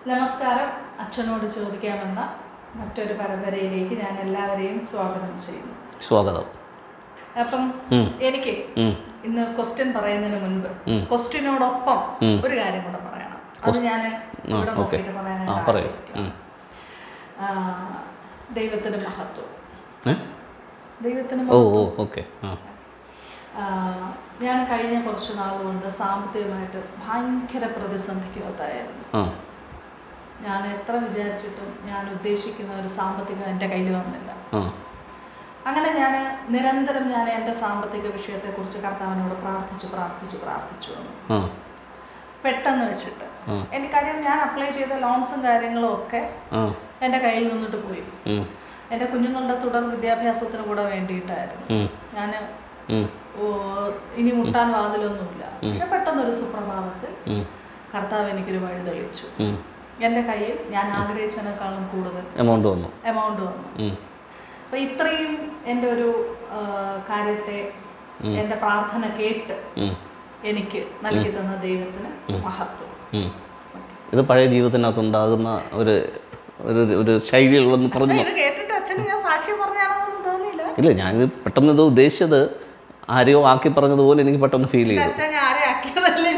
നമസ്കാരം അച്ഛനോട് ചോദിക്കാമെന്ന മറ്റൊരു പരമ്പരയിലേക്ക് ഞാൻ എല്ലാവരെയും സ്വാഗതം ചെയ്യുന്നു സ്വാഗതം അപ്പം ഉം. എനിക്ക് ഉം. ഇന്ന് ക്വസ്റ്റ്യൻ പറയുന്നതിന് മുൻപ് ക്വസ്റ്റ്യനോടൊപ്പം ഒരു കാര്യം കൂടെ പറയണം അത് ഞാൻ ഇവിടെ ഓക്കെ നോക്കിയിട്ട് ആ പറയാനായിട്ട് പറയൂ ആഗ്രഹിക്കുന്നു. ഉം. ആ, ദൈവത്തിന് മഹത്വം ഏ? ദൈവത്തിന് ഓ മഹത്വം ഓ ഓക്കെ ആ ആ, ഞാൻ കഴിഞ്ഞ കുറച്ച് നാളുകൊണ്ട് സാമ്പത്തികമായിട്ട് ഭയങ്കര പ്രതിസന്ധിക്കകത്തായിരുന്നു ആ ഞാൻ എത്ര വിചാരിച്ചിട്ടും ഞാൻ ഉദ്ദേശിക്കുന്ന ഒരു സാമ്പത്തികം എൻ്റെ കയ്യിൽ വന്നില്ല ആ അങ്ങനെ ഞാൻ നിരന്തരം ഞാൻ എൻ്റെ സാമ്പത്തിക വിഷയത്തെക്കുറിച്ച് കർത്താവിനോട് പ്രാർത്ഥിച്ചു പ്രാർത്ഥിച്ചു പ്രാർത്ഥിച്ചു വന്നു ആ പെട്ടെന്ന് വെച്ചിട്ട് ആ. എനിക്കറിയാം ഞാൻ അപ്ലൈ ചെയ്ത ലോൺസും കാര്യങ്ങളും ഒക്കെ ആ എൻ്റെ കയ്യിൽ നിന്നിട്ട് പോയി ഉം. എൻ്റെ കുഞ്ഞുങ്ങളുടെ തുടർ വിദ്യാഭ്യാസത്തിന് കൂടെ വേണ്ടിയിട്ടായിരുന്നു ഉം. ഞാൻ ഉം. ഇനി മുട്ടാൻ വാതിലൊന്നുമില്ല പക്ഷെ പെട്ടെന്നൊരു സുപ്രഭാതത്തിൽ ഉം. കർത്താവ് എനിക്കൊരു വഴി തെളിയിച്ചു ഉം. എൻ്റെ കയ്യിൽ ഞാൻ ആഗ്രഹിച്ചതിനേക്കാളും കൂടുതൽ എമൗണ്ട് വന്നു എമൗണ്ട് വന്നു ഉം. അപ്പോൾ ഇത്രയും എൻ്റെ ഒരു ആ, കാര്യത്തെ എൻ്റെ പ്രാർത്ഥന കേട്ട് ഉം. എനിക്ക് നൽകി തന്ന ദൈവത്തിന് മഹത്വം ഉം. ഇത് പഴയ ജീവിതത്തിനകത്ത് ഉണ്ടാകുന്ന ഒരു ഒരു ഒരു ശൈലികളൊന്നും പറഞ്ഞു ഇത് കേട്ടിട്ട് അച്ഛന് ഞാൻ സാക്ഷ്യം പറഞ്ഞാണെന്നൊന്നും തോന്നിയില്ല ഇല്ല ഞാനിത് പെട്ടെന്ന് ഇത് ഉദ്ദേശിച്ചത് ആരെയോ ആക്കി പറഞ്ഞതുപോലെ എനിക്ക് പെട്ടെന്ന് ഫീൽ ചെയ്തു അച്ഛൻ ആരെ ആക്കിയതല്ലേ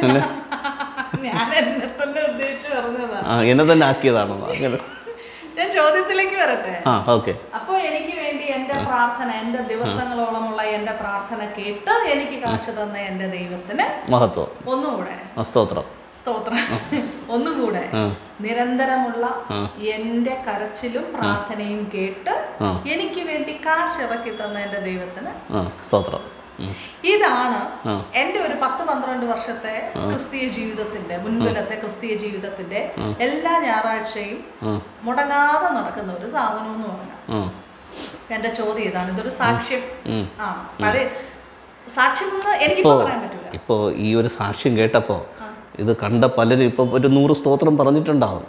ഞാൻ എന്നെ തന്നെ ഉദ്ദേശിച്ച് പറഞ്ഞതാ ആ എന്നെ തന്നെ ആക്കിയതാണോ അങ്ങനെ ഞാൻ ചോദ്യത്തിലേക്ക് വരട്ടെ ആ ഓക്കെ അപ്പോൾ എനിക്ക് വേണ്ടി എൻ്റെ പ്രാർത്ഥന എൻ്റെ ദിവസങ്ങളോളമുള്ള എൻ്റെ പ്രാർത്ഥന കേട്ട് എനിക്ക് കാശ് തന്ന എൻ്റെ ദൈവത്തിന് മഹത്വം ഒന്നുകൂടെ ആ, സ്തോത്രം സ്തോത്രം ഒന്നുകൂടെ ആ നിരന്തരമുള്ള എൻ്റെ കരച്ചിലും പ്രാർത്ഥനയും കേട്ട് ആ. എനിക്ക് വേണ്ടി കാശ് ഇറക്കി തന്ന എൻ്റെ ദൈവത്തിന് ആ സ്തോത്രം ഉം. ഇതാണ് ആ. എൻ്റെ ഒരു പത്ത് പന്ത്രണ്ട് വർഷത്തെ ക്രിസ്തീയ ജീവിതത്തിന്റെ മുൻപിലത്തെ ക്രിസ്തീയ ജീവിതത്തിന്റെ എല്ലാ ഞായറാഴ്ചയും ആ മുടങ്ങാതെ നടക്കുന്ന ഒരു സാധനം എന്ന് പറഞ്ഞാൽ ആ എൻ്റെ ചോദ്യം ഇതാണ് ഇതൊരു സാക്ഷ്യം ഉം. ആ പഴയ സാക്ഷ്യം എന്ന് എനിക്കിപ്പോ പറയാൻ പറ്റൂല ഇപ്പോൾ ഈ ഒരു സാക്ഷ്യം കേട്ടപ്പോൾ ഇത് കണ്ട പലരും ഇപ്പോൾ ഒരു നൂറ് സ്തോത്രം പറഞ്ഞിട്ടുണ്ടാവും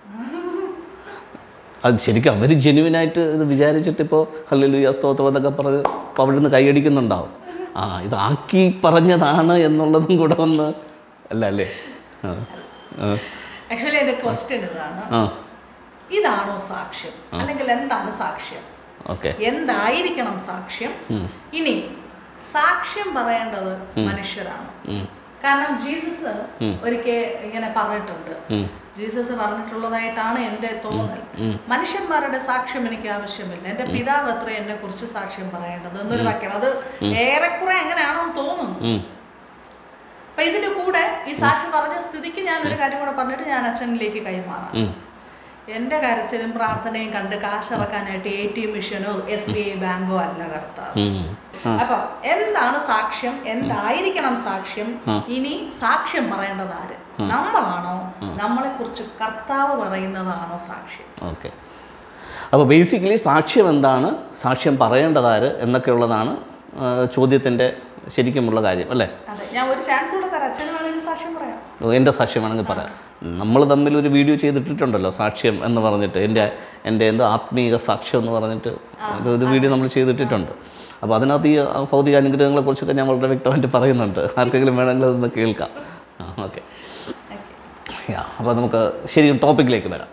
അത് ശരിക്കും അവർ ജെനുവിനായിട്ട് ഇത് വിചാരിച്ചിട്ട് ഇപ്പോൾ ഹല്ലേലൂയ സ്തോത്രം എന്നൊക്കെ പറഞ്ഞ് ഇപ്പോൾ അവിടെ നിന്ന് കൈയടിക്കുന്നുണ്ടാവും ആ ഇത് ആക്കി പറഞ്ഞതാണ് എന്നുള്ളതും കൂടെ ഒന്ന് അല്ല അല്ലേ ആ ആ, ആക്ച്വലി എൻ്റെ ക്വസ്റ്റ്യൻ ഇതാണ് ആ ഇതാണോ സാക്ഷ്യം അല്ലെങ്കിൽ എന്താണ് സാക്ഷ്യം ഓക്കെ എന്തായിരിക്കണം സാക്ഷ്യം ഇനി സാക്ഷ്യം പറയേണ്ടത് മനുഷ്യരാണ് കാരണം ജീസസ് ഒരിക്കൽ ഇങ്ങനെ പറഞ്ഞിട്ടുണ്ട് ജീസസ് പറഞ്ഞിട്ടുള്ളതായിട്ടാണ് എൻ്റെ തോന്നൽ മനുഷ്യന്മാരുടെ സാക്ഷ്യം എനിക്ക് ആവശ്യമില്ല എൻ്റെ പിതാവ് എത്ര എന്നെ കുറിച്ച് സാക്ഷ്യം പറയേണ്ടത് എന്നൊരു വാക്യം അത് ഏറെക്കുറെ എങ്ങനെയാണെന്ന് തോന്നുന്നു അപ്പൊ ഇതിന്റെ കൂടെ ഈ സാക്ഷ്യം പറഞ്ഞ സ്ഥിതിക്ക് ഞാൻ ഒരു കാര്യം കൂടെ പറഞ്ഞിട്ട് ഞാൻ അച്ഛനിലേക്ക് കൈമാറാം എന്റെ കരച്ചിലും പ്രാർത്ഥനയും കണ്ട് കാശിറക്കാനായിട്ട് എ ടി എം മിഷനോ എസ് ബി ഐ ബാങ്കോ അല്ല കർത്താവ് അപ്പൊ എന്താണ് സാക്ഷ്യം എന്തായിരിക്കണം സാക്ഷ്യം ഇനി സാക്ഷ്യം പറയേണ്ടത് ആര് നമ്മളാണോ നമ്മളെ കുറിച്ച് കർത്താവ് പറയുന്നതാണോ സാക്ഷ്യം ഓക്കെ അപ്പോൾ ബേസിക്കലി സാക്ഷ്യം എന്താണ് സാക്ഷ്യം പറയേണ്ടതാര് എന്നൊക്കെയുള്ളതാണ് ചോദ്യത്തിൻ്റെ ശരിക്കുമുള്ള കാര്യം അല്ലേ അതെ ഞാൻ ഒരു ചാൻസ് കൂടെ തരാം അച്ഛന് വേണമെങ്കിൽ സാക്ഷ്യം പറയാം ഓ, എൻ്റെ സാക്ഷ്യം വേണമെങ്കിൽ പറയാം നമ്മൾ തമ്മിൽ ഒരു വീഡിയോ ചെയ്തിട്ടുണ്ടല്ലോ സാക്ഷ്യം എന്ന് പറഞ്ഞിട്ട് എൻ്റെ എൻ്റെ എന്തോ ആത്മീക സാക്ഷ്യം എന്ന് പറഞ്ഞിട്ട് ഒരു- ഒരു വീഡിയോ നമ്മൾ ചെയ്തിട്ടിട്ടുണ്ട് അപ്പോൾ അതിനകത്ത് ഈ ഭൗതിക അനുഗ്രഹങ്ങളെക്കുറിച്ചൊക്കെ ഞാൻ വളരെ വ്യക്തമായിട്ട് പറയുന്നുണ്ട് ആർക്കെങ്കിലും വേണമെങ്കിൽ അതൊന്ന് കേൾക്കാം ആ ഓക്കെ യാ അപ്പോൾ നമുക്ക് ശരി ടോപ്പിക്കിലേക്ക് വരാം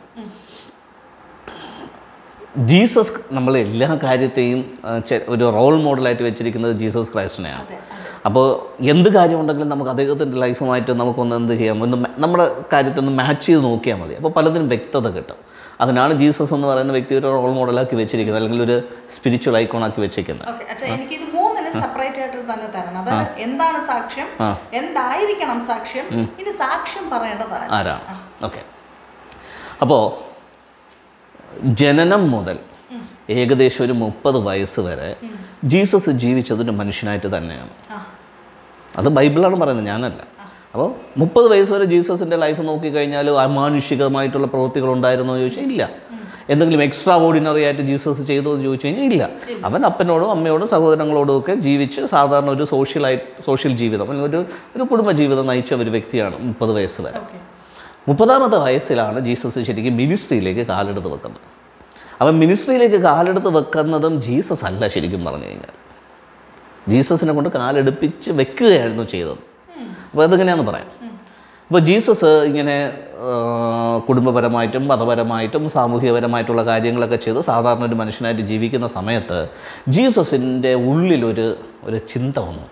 ജീസസ് നമ്മൾ എല്ലാ കാര്യത്തെയും ആ, ചെ- ഒരു റോൾ മോഡലായിട്ട് വെച്ചിരിക്കുന്നത് ജീസസ് ക്രൈസ്റ്റിനെയാണ് അതെ അതെ അപ്പോൾ എന്ത് കാര്യമുണ്ടെങ്കിലും നമുക്ക് അദ്ദേഹത്തിൻ്റെ ലൈഫുമായിട്ട് നമുക്കൊന്ന് എന്ത് ചെയ്യാം ഒന്ന് മ- നമ്മുടെ കാര്യത്തിൽ ഒന്ന് മാച്ച് ചെയ്ത് നോക്കിയാൽ മതി അപ്പോൾ പലതിനും വ്യക്തത കിട്ടും അതിനാണ് ജീസസ് എന്ന് പറയുന്ന വ്യക്തി ഒരു റോൾ മോഡലാക്കി വെച്ചിരിക്കുന്നത് അല്ലെങ്കിൽ ഒരു സ്പിരിച്വൽ ഐക്കോണാക്കി വെച്ചിരിക്കുന്നത് ഓക്കെ അച്ഛാ എനിക്ക് ഇത് മൂന്നിന് സെപ്പറേറ്റ് ആയിട്ട് തന്നെ തരണം അതായത് എന്താണ് സാക്ഷ്യം ആ. എന്തായിരിക്കണം സാക്ഷ്യം ഇനി സാക്ഷ്യം പറയേണ്ടത് ആര്? ആരാണ് ഓക്കെ അപ്പോൾ ജനനം മുതൽ ഏകദേശം ഒരു മുപ്പത് വയസ്സ് വരെ ജീസസ് ജീവിച്ചത് ഒരു മനുഷ്യനായിട്ട് തന്നെയാണ് ആ അത് ബൈബിളാണ് പറയുന്നത് ഞാനല്ല അപ്പോൾ മുപ്പത് വയസ്സ് വരെ ജീസസിൻ്റെ ലൈഫ് നോക്കിക്കഴിഞ്ഞാൽ അമാനുഷികമായിട്ടുള്ള പ്രവൃത്തികൾ ഉണ്ടായിരുന്നോ എന്ന് ചോദിച്ചാൽ ഇല്ല എന്തെങ്കിലും എക്സ്ട്രാ ഓർഡിനറി ആയിട്ട് ജീസസ് ചെയ്തോ എന്ന് ചോദിച്ചു കഴിഞ്ഞാൽ ഇല്ല അവൻ അപ്പനോടും അമ്മയോടും സഹോദരങ്ങളോടും ഒക്കെ ജീവിച്ച് സാധാരണ ഒരു സോഷ്യലായിട്ട് സോഷ്യൽ ജീവിതം അല്ലെങ്കിൽ ഒരു ഒരു കുടുംബ ജീവിതം നയിച്ച ഒരു വ്യക്തിയാണ് മുപ്പത് വയസ്സ് വരെ ഓക്കെ മുപ്പതാമത്തെ വയസ്സിലാണ് ജീസസ് ശരിക്കും മിനിസ്ട്രിയിലേക്ക് കാലെടുത്ത് വെക്കുന്നത് അവൻ മിനിസ്ട്രിയിലേക്ക് കാലെടുത്ത് വെക്കുന്നതും ജീസസ് അല്ല ശരിക്കും പറഞ്ഞു കഴിഞ്ഞാൽ ജീസസിനെ കൊണ്ട് കാലെടുപ്പിച്ച് വെക്കുകയായിരുന്നു ചെയ്തത് അപ്പോൾ അതെങ്ങനെയാണെന്ന് പറയാം അപ്പോൾ ജീസസ് ഇങ്ങനെ ആ, കുടുംബപരമായിട്ടും മതപരമായിട്ടും സാമൂഹികപരമായിട്ടുള്ള കാര്യങ്ങളൊക്കെ ചെയ്ത് സാധാരണ ഒരു മനുഷ്യനായിട്ട് ജീവിക്കുന്ന സമയത്ത് ജീസസിൻ്റെ ഉള്ളിലൊരു ഒരു ചിന്ത വന്നു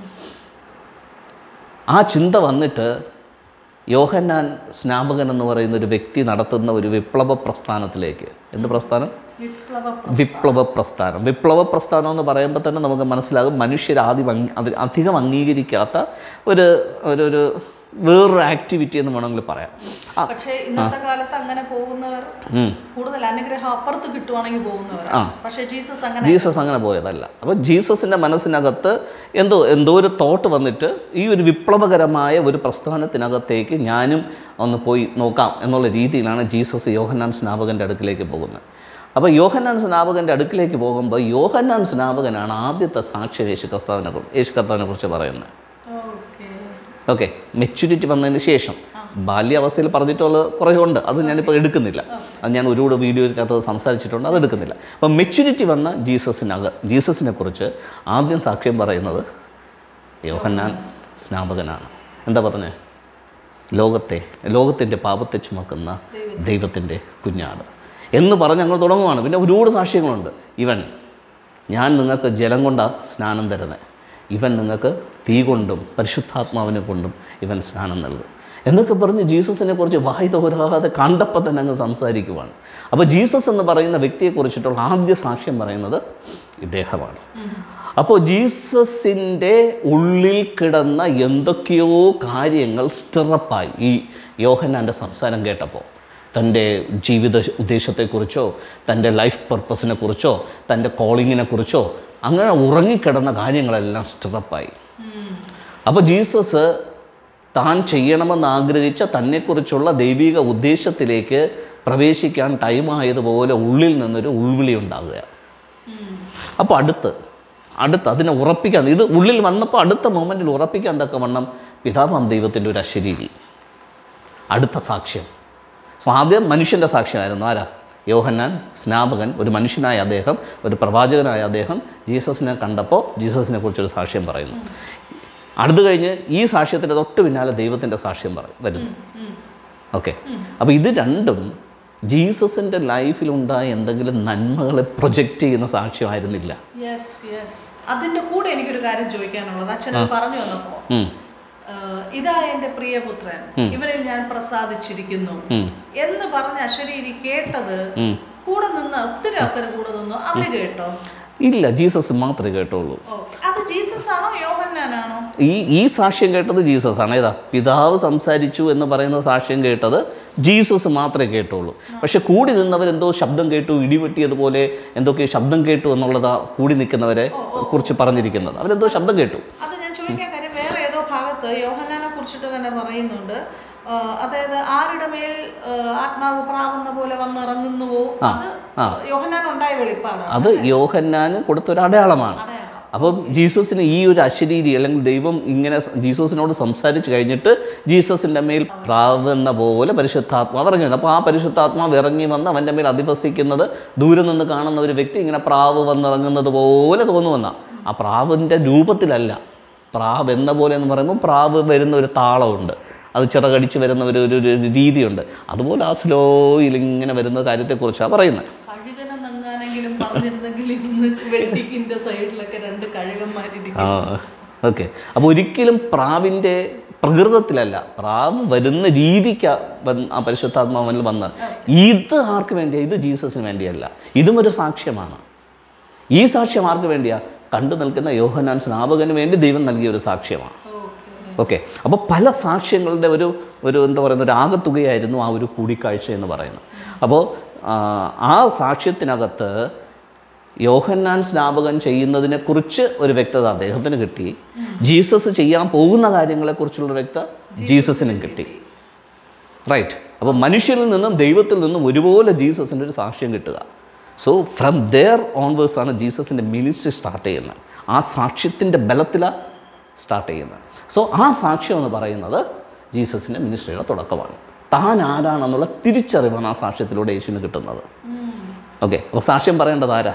ആ ചിന്ത വന്നിട്ട് യോഹന്നാൻ സ്നാപകൻ എന്ന് പറയുന്ന ഒരു വ്യക്തി നടത്തുന്ന ഒരു വിപ്ലവ പ്രസ്ഥാനത്തിലേക്ക് എന്ത് പ്രസ്ഥാനം വിപ്ലവ വിപ്ലവ പ്രസ്ഥാനം വിപ്ലവ പ്രസ്ഥാനം എന്ന് പറയുമ്പോൾ തന്നെ നമുക്ക് മനസ്സിലാകും മനുഷ്യർ ആദ്യം അംഗീ- അത് അധികം അംഗീകരിക്കാത്ത ഒരു ഒരു ഒരു വേറൊരു ആക്ടിവിറ്റി എന്ന് വേണമെങ്കിൽ പറയാം ആ, പക്ഷേ ഇന്നത്തെ കാലത്ത് അങ്ങനെ പോകുന്നവർ ഉം. കൂടുതൽ അനുഗ്രഹം അപ്പുറത്ത് കിട്ടുവാണെങ്കിൽ പോകുന്നവരാണ് പക്ഷേ ജീസസ് അങ്ങനെ ജീസസ് അങ്ങനെ പോയതല്ല അപ്പോൾ ജീസസിൻ്റെ മനസ്സിനകത്ത് എന്തോ എന്തോ ഒരു തോട്ട് വന്നിട്ട് ഈ ഒരു വിപ്ലവകരമായ ഒരു പ്രസ്ഥാനത്തിനകത്തേക്ക് ഞാനും ഒന്ന് പോയി നോക്കാം എന്നുള്ള രീതിയിലാണ് ജീസസ് യോഹന്നാൻ സ്നാപകൻ്റെ അടുക്കിലേക്ക് പോകുന്നത് അപ്പോൾ യോഹന്നാൻ സ്നാപകൻ്റെ അടുക്കിലേക്ക് പോകുമ്പോൾ യോഹന്നാൻ സ്നാപകനാണ് ആദ്യത്തെ സാക്ഷ്യം യേശു കർത്താവിനെ കുറിച്ച് യേശു കർത്താവിനെ കുറിച്ച് പറയുന്നത് ഓക്കെ ഓക്കെ മെച്യൂരിറ്റി വന്നതിന് ശേഷം ബാല്യാവസ്ഥയിൽ പറഞ്ഞിട്ടുള്ള കുറേ ഉണ്ട് അത് ഞാനിപ്പോൾ എടുക്കുന്നില്ല അത് ഞാൻ ഒരുപാട് വീഡിയോയ്ക്കകത്ത് സംസാരിച്ചിട്ടുണ്ട് അത് എടുക്കുന്നില്ല അപ്പം മെച്യൂരിറ്റി വന്ന ജീസസിനക ജീസസിനെ കുറിച്ച് ആദ്യം സാക്ഷ്യം പറയുന്നത് യോഹന്നാൻ സ്നാപകനാണ് എന്താ പറഞ്ഞേ ലോകത്തെ ലോകത്തിൻ്റെ പാപത്തെ ചുമക്കുന്ന ദൈവത്തിൻ്റെ കുഞ്ഞാട് എന്ന് പറഞ്ഞ് ഞങ്ങൾ തുടങ്ങുവാണ് പിന്നെ ഒരുപാട് സാക്ഷ്യങ്ങളുണ്ട് ഇവൻ ഞാൻ നിങ്ങൾക്ക് ജലം കൊണ്ടാണ് സ്നാനം തരുന്നത് ഇവൻ നിങ്ങൾക്ക് തീ കൊണ്ടും പരിശുദ്ധാത്മാവിനെ കൊണ്ടും ഇവൻ സ്നാനം നൽകും എന്നൊക്കെ പറഞ്ഞ് ജീസസിനെ കുറിച്ച് വായി തോരാതെ കണ്ടപ്പോൾ തന്നെ അങ്ങ് സംസാരിക്കുവാണ് അപ്പോൾ ജീസസ് എന്ന് പറയുന്ന വ്യക്തിയെക്കുറിച്ചിട്ടുള്ള ആദ്യ സാക്ഷ്യം പറയുന്നത് ഇദ്ദേഹമാണ് അപ്പോൾ ജീസസിൻ്റെ ഉള്ളിൽ കിടന്ന എന്തൊക്കെയോ കാര്യങ്ങൾ സ്റ്റിറപ്പായി ഈ യോഹന്നാൻ്റെ സംസാരം കേട്ടപ്പോൾ തൻ്റെ ജീവിത ഉദ്ദേശത്തെക്കുറിച്ചോ തൻ്റെ ലൈഫ് പർപ്പസിനെ കുറിച്ചോ തൻ്റെ കോളിങ്ങിനെ കുറിച്ചോ അങ്ങനെ ഉറങ്ങിക്കിടന്ന കാര്യങ്ങളെല്ലാം സ്റ്റിറപ്പായി അപ്പോൾ ജീസസ് താൻ ചെയ്യണമെന്ന് ആഗ്രഹിച്ച തന്നെക്കുറിച്ചുള്ള ദൈവിക ഉദ്ദേശത്തിലേക്ക് പ്രവേശിക്കാൻ ടൈമായതുപോലെ ഉള്ളിൽ നിന്നൊരു ഉൾവിളി ഉണ്ടാകുക അപ്പോൾ അടുത്ത് അടുത്ത് അതിനെ ഉറപ്പിക്കാൻ ഇത് ഉള്ളിൽ വന്നപ്പോൾ അടുത്ത മൊമെൻറ്റിൽ ഉറപ്പിക്കാൻ തക്ക വണ്ണം പിതാവാം ദൈവത്തിൻ്റെ ഒരു അശരീരി അടുത്ത സാക്ഷ്യം സോ ആദ്യം മനുഷ്യൻ്റെ സാക്ഷ്യമായിരുന്നു ആരാ യോഹന്നാൻ സ്നാപകൻ ഒരു മനുഷ്യനായ അദ്ദേഹം ഒരു പ്രവാചകനായ അദ്ദേഹം ജീസസിനെ കണ്ടപ്പോൾ ജീസസിനെ കുറിച്ചൊരു സാക്ഷ്യം പറയുന്നു അടുത്ത് കഴിഞ്ഞ് ഈ സാക്ഷ്യത്തിൻ്റെ തൊട്ട് പിന്നാലെ ദൈവത്തിൻ്റെ സാക്ഷ്യം പറയും വരുന്നു ഓക്കെ അപ്പോൾ ഇത് രണ്ടും ജീസസിൻ്റെ ലൈഫിലുണ്ടായ എന്തെങ്കിലും നന്മകളെ പ്രൊജക്റ്റ് ചെയ്യുന്ന സാക്ഷ്യമായിരുന്നില്ല യെസ് യെസ് അതിന്റെ കൂടെ എനിക്കൊരു കാര്യം ചോദിക്കാനുള്ളത് അച്ഛൻ അത് പറഞ്ഞു വന്നപ്പോ ഉം, ആഹ് ഇതാ എന്റെ പ്രിയപുത്രൻ ഇവരിൽ ഞാൻ പ്രസാദിച്ചിരിക്കുന്നു ഉം, എന്ന് പറഞ്ഞ അശ്വരീരി കേട്ടത് ഉം. കൂടെ നിന്ന് ഒത്തിരി ആൾക്കാർ കൂടെ നിന്നു അവര് കേട്ടോ ഇല്ല ജീസസ് മാത്രമേ കേട്ടുള്ളൂ ഓക്കെ അത് ജീസസ് ആണോ യോഹന്നാനാണോ ഈ ഈ സാക്ഷ്യം കേട്ടത് ജീസസ് ആണ് ഏതാ പിതാവ് സംസാരിച്ചു എന്ന് പറയുന്ന സാക്ഷ്യം കേട്ടത് ജീസസ് മാത്രമേ കേട്ടുള്ളൂ പക്ഷെ കൂടി നിന്നവരെന്തോ ശബ്ദം കേട്ടു ഇടിവെട്ടിയതുപോലെ എന്തൊക്കെ ശബ്ദം കേട്ടു എന്നുള്ളതാ കൂടി നിൽക്കുന്നവരെ കുറിച്ച് പറഞ്ഞിരിക്കുന്നത് അവരെന്തോ ശബ്ദം കേട്ടു അത് ഞാൻ ചോദിക്കാൻ കാര്യം വേറെ ഏതോ ഭാഗത്ത് യോഹന്നാനെ കുറിച്ചിട്ട് തന്നെ പറയുന്നുണ്ട് ആ, അതായത് ആരുടെ മേൽ ആ, ആത്മാവ് പ്രാവുന്ന പോലെ വന്നിറങ്ങുന്നുവോ അത് യോഹന്നാൻ ഉണ്ടായ വെളിപ്പാടാണ് അത് യോഹന്നാന് കൊടുത്തൊരു അടയാളമാണ് അടയാളം അപ്പം ജീസസിന് ഈ ഒരു അശരീരി അല്ലെങ്കിൽ ദൈവം ഇങ്ങനെ സ- ജീസസിനോട് സംസാരിച്ച് കഴിഞ്ഞിട്ട് ജീസസിൻ്റെ മേൽ പ്രാവുന്ന പോലെ പരിശുദ്ധാത്മാവ് ഇറങ്ങി വന്നു അപ്പോൾ ആ പരിശുദ്ധാത്മാവ് ഇറങ്ങി വന്ന് അവൻ്റെ മേൽ അധിവസിക്കുന്നത് ദൂരെ നിന്ന് കാണുന്ന ഒരു വ്യക്തി ഇങ്ങനെ പ്രാവ് വന്നിറങ്ങുന്നത് പോലെ തോന്നുമെന്ന ആ പ്രാവിൻ്റെ രൂപത്തിലല്ല പ്രാവ് എന്ന പോലെ എന്ന് പറയുമ്പോൾ പ്രാവ് വരുന്ന ഒരു താളമുണ്ട് അത് ചിറകടിച്ച് വരുന്ന ഒരു ഒരു ഒരു രീതിയുണ്ട് അതുപോലെ ആ സ്ലോയിൽ ഇങ്ങനെ വരുന്ന കാര്യത്തെക്കുറിച്ചാണ് പറയുന്നത് കഴുകനെന്നെങ്ങാനെങ്കിലും പറഞ്ഞിരുന്നെങ്കിൽ ഇന്ന് വെഡിങ്ങിന്റെ സൈഡിലൊക്കെ രണ്ട് കഴുകന്മാരിരിക്കും ആ ഓക്കെ അപ്പോൾ ഒരിക്കലും പ്രാവിൻ്റെ പ്രകൃതത്തിലല്ല പ്രാവ് വരുന്ന രീതിക്ക് ആ പരിശുദ്ധാത്മാവനിൽ വന്നത് ഇത് ആർക്ക് വേണ്ടിയാ ഇത് ജീസസിന് വേണ്ടിയല്ല ഇതും ഒരു സാക്ഷ്യമാണ് ഈ സാക്ഷ്യം ആർക്ക് വേണ്ടിയാ കണ്ടു നിൽക്കുന്ന യോഹനാൻ സ്നാപകന് വേണ്ടി ദൈവം നൽകിയ ഒരു സാക്ഷ്യമാണ് ഓക്കെ ഓക്കെ അപ്പോൾ പല സാക്ഷ്യങ്ങളുടെ ഒരു ഒരു എന്താ പറയുന്ന ഒരു ആകത്തുകയായിരുന്നു ആ ഒരു കൂടിക്കാഴ്ച എന്ന് പറയുന്നത് അപ്പോൾ ആ, ആ സാക്ഷ്യത്തിനകത്ത് യോഹന്നാൻ സ്നാപകൻ ചെയ്യുന്നതിനെക്കുറിച്ച് ഒരു വ്യക്തത അദ്ദേഹത്തിന് കിട്ടി ജീസസ് ചെയ്യാൻ പോകുന്ന കാര്യങ്ങളെക്കുറിച്ചുള്ള വ്യക്തത ജീസസിനും കിട്ടി റൈറ്റ് അപ്പോൾ മനുഷ്യരിൽ നിന്നും ദൈവത്തിൽ നിന്നും ഒരുപോലെ ജീസസിൻ്റെ ഒരു സാക്ഷ്യം കിട്ടുക സോ ഫ്രം ദെയർ ഓൺവേഴ്സ് ആണ് ജീസസിൻ്റെ മിനിസ്ട്രി സ്റ്റാർട്ട് ചെയ്യുന്നത് ആ സാക്ഷ്യത്തിൻ്റെ ബലത്തിലാണ് സ്റ്റാർട്ട് ചെയ്യുന്നത് സോ ആ സാക്ഷ്യം എന്ന് പറയുന്നത് ജീസസിൻ്റെ മിനിസ്ട്രിയുടെ തുടക്കമാണ് താൻ ആരാണെന്നുള്ള തിരിച്ചറിവാണ് ആ സാക്ഷ്യത്തിലൂടെ യേശുവിന് കിട്ടുന്നത് ഓക്കെ അപ്പോൾ സാക്ഷ്യം പറയേണ്ടത് ആരാ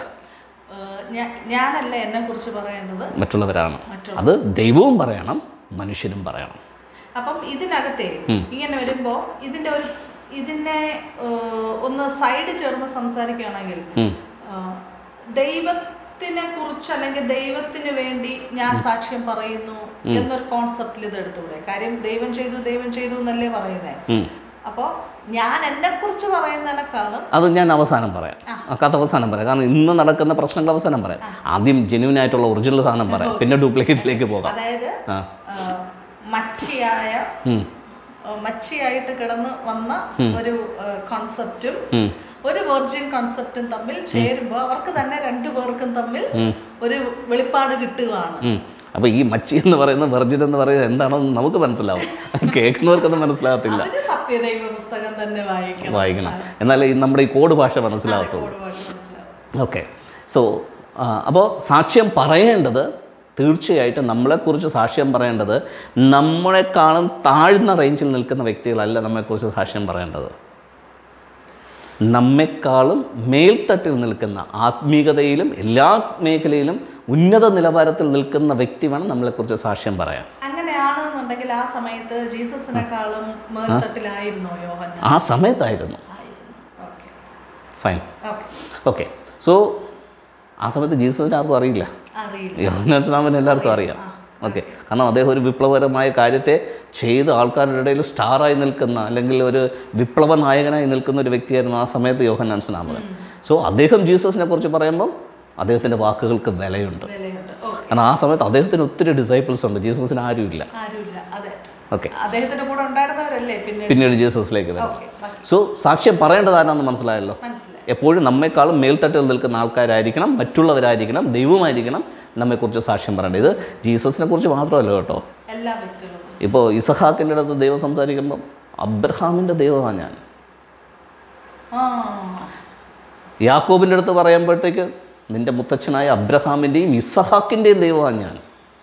ഞാനല്ല എന്നെ കുറിച്ച് പറയേണ്ടത് മറ്റുള്ളവരാണ് മറ്റുള്ള അത് ദൈവവും പറയണം മനുഷ്യനും പറയണം അപ്പം ഇതിനകത്തെ ഇങ്ങനെ വരുമ്പോ ഇതിന്റെ ഒരു ഇതിനെ ഏഹ്, ഒന്ന് സൈഡ് ചേർന്ന് സംസാരിക്കുകയാണെങ്കിൽ ഉം. ഏഹ്, ദൈവത്തിനെ കുറിച്ച് അല്ലെങ്കിൽ ദൈവത്തിന് വേണ്ടി ഞാൻ സാക്ഷ്യം പറയുന്നു എന്നൊരു കോൺസെപ്റ്റിൽ ഇത് എടുത്തൂടെ കാര്യം ദൈവം ചെയ്തു ദൈവം ചെയ്തു എന്നല്ലേ പറയുന്നത് ഉം. അപ്പോൾ ഞാൻ എന്നെ കുറിച്ച് പറയുന്നതിനേക്കാളും അത് ഞാൻ അവസാനം പറയാം ആ കഥ അവസാനം പറയാം കാരണം ഇന്ന് നടക്കുന്ന പ്രശ്നങ്ങൾ അവസാനം പറയാം ആദ്യം ജെന്യൂൻ ആയിട്ടുള്ള ഒറിജിനൽ സാധനം പറയാം പിന്നെ ഡ്യൂപ്ലിക്കേറ്റിലേക്ക് പോകാം അതായത് ആ ഏഹ്, മച്ചിയായ ഉം. ഏഹ്, മച്ചിയായിട്ട് കിടന്ന് വന്ന ഒരു കോൺസെപ്റ്റും ഉം. ഒരു വെർജിൻ കോൺസെപ്റ്റും തമ്മിൽ ചേരുമ്പോൾ അവർക്ക് തന്നെ രണ്ടു പേർക്കും തമ്മിൽ ഒരു വെളിപ്പാട് കിട്ടുകയാണ് ഉം. അപ്പോൾ ഈ മച്ചി എന്ന് പറയുന്ന വെർജിൻ എന്ന് പറയുന്നത് എന്താണെന്ന് നമുക്ക് മനസ്സിലാവും കേൾക്കുന്നവർക്കൊന്നും മനസ്സിലാകത്തില്ല അതിന് സത്യദൈവ പുസ്തകം തന്നെ വായിക്കണം വായിക്കണം എന്നാലേ ഈ നമ്മുടെ ഈ കോഡ് ഭാഷ മനസ്സിലാകത്തുള്ളൂ കോഡ് വായിച്ച് മനസ്സിലാവും ഓക്കെ സോ അപ്പോൾ സാക്ഷ്യം പറയേണ്ടത് തീർച്ചയായിട്ടും നമ്മളെക്കുറിച്ച് സാക്ഷ്യം പറയേണ്ടത് നമ്മളെക്കാളും താഴ്ന്ന റേഞ്ചിൽ നിൽക്കുന്ന വ്യക്തികളല്ല നമ്മളെക്കുറിച്ച് സാക്ഷ്യം പറയേണ്ടത് നമ്മെക്കാളും മേൽത്തട്ടിൽ നിൽക്കുന്ന ആത്മീയതയിലും എല്ലാ മേഖലയിലും ഉന്നത നിലവാരത്തിൽ നിൽക്കുന്ന വ്യക്തി വേണം നമ്മളെക്കുറിച്ച് സാക്ഷ്യം പറയാൻ അങ്ങനെയാണെന്നുണ്ടെങ്കിൽ ആ സമയത്ത് ജീസസിനെക്കാളും മേൽത്തട്ടിലായിരുന്നോ യോഹൻ ആ സമയത്തായിരുന്നു ആയിരുന്നു okay fine okay okay so ആ സമയത്ത് ജീസസിന് ആർക്കും അറിയില്ല അറിയില്ല യോഹന്നാൻ എല്ലാവർക്കും അറിയാം ഓക്കെ കാരണം അദ്ദേഹം ഒരു വിപ്ലവകരമായ കാര്യത്തെ ചെയ്ത് ആൾക്കാരുടെ ഇടയിൽ സ്റ്റാറായി നിൽക്കുന്ന അല്ലെങ്കിൽ ഒരു വിപ്ലവ നായകനായി നിൽക്കുന്ന ഒരു വ്യക്തിയായിരുന്നു ആ സമയത്ത് യോഹന്നാൻ സ്നാമകൻ സോ അദ്ദേഹം ജീസസിനെ കുറിച്ച് പറയുമ്പം അദ്ദേഹത്തിൻ്റെ വാക്കുകൾക്ക് വിലയുണ്ട് വിലയുണ്ട് ഓക്കെ കാരണം ആ സമയത്ത് അദ്ദേഹത്തിന് ഒത്തിരി ഡിസൈപ്പിൾസ് ഉണ്ട് ജീസസിന് ആരുമില്ല ആരുമില്ല അതെ ഓക്കെ അദ്ദേഹത്തിന്റെ കൂടെ ഉണ്ടായിരുന്നവരല്ലേ പിന്നീട് പിന്നീട് ജീസസിലേക്ക് വരും ഓക്കെ ബാക്കി സോ സാക്ഷ്യം പറയേണ്ടത് ആരാണെന്ന് മനസ്സിലായല്ലോ മനസ്സിലായി എപ്പോഴും നമ്മെക്കാളും മേൽത്തട്ടിൽ നിൽക്കുന്ന ആൾക്കാരായിരിക്കണം മറ്റുള്ളവരായിരിക്കണം ദൈവമായിരിക്കണം നമ്മെക്കുറിച്ച് സാക്ഷ്യം പറയേണ്ടത് ഇത് ജീസസിനെ കുറിച്ച് മാത്രമല്ല കേട്ടോ എല്ലാ വ്യക്തികളും ഇപ്പോൾ ഇസഹാക്കിൻ്റെ അടുത്ത് ദൈവം സംസാരിക്കുമ്പം അബ്രഹാമിൻ്റെ ദൈവമാണ് ഞാൻ ആ യാക്കോബിൻ്റെ അടുത്ത് പറയുമ്പോഴത്തേക്ക് നിൻ്റെ മുത്തച്ഛനായ അബ്രഹാമിൻ്റെയും ഇസഹാക്കിൻ്റെയും ദൈവമാണ് ഞാൻ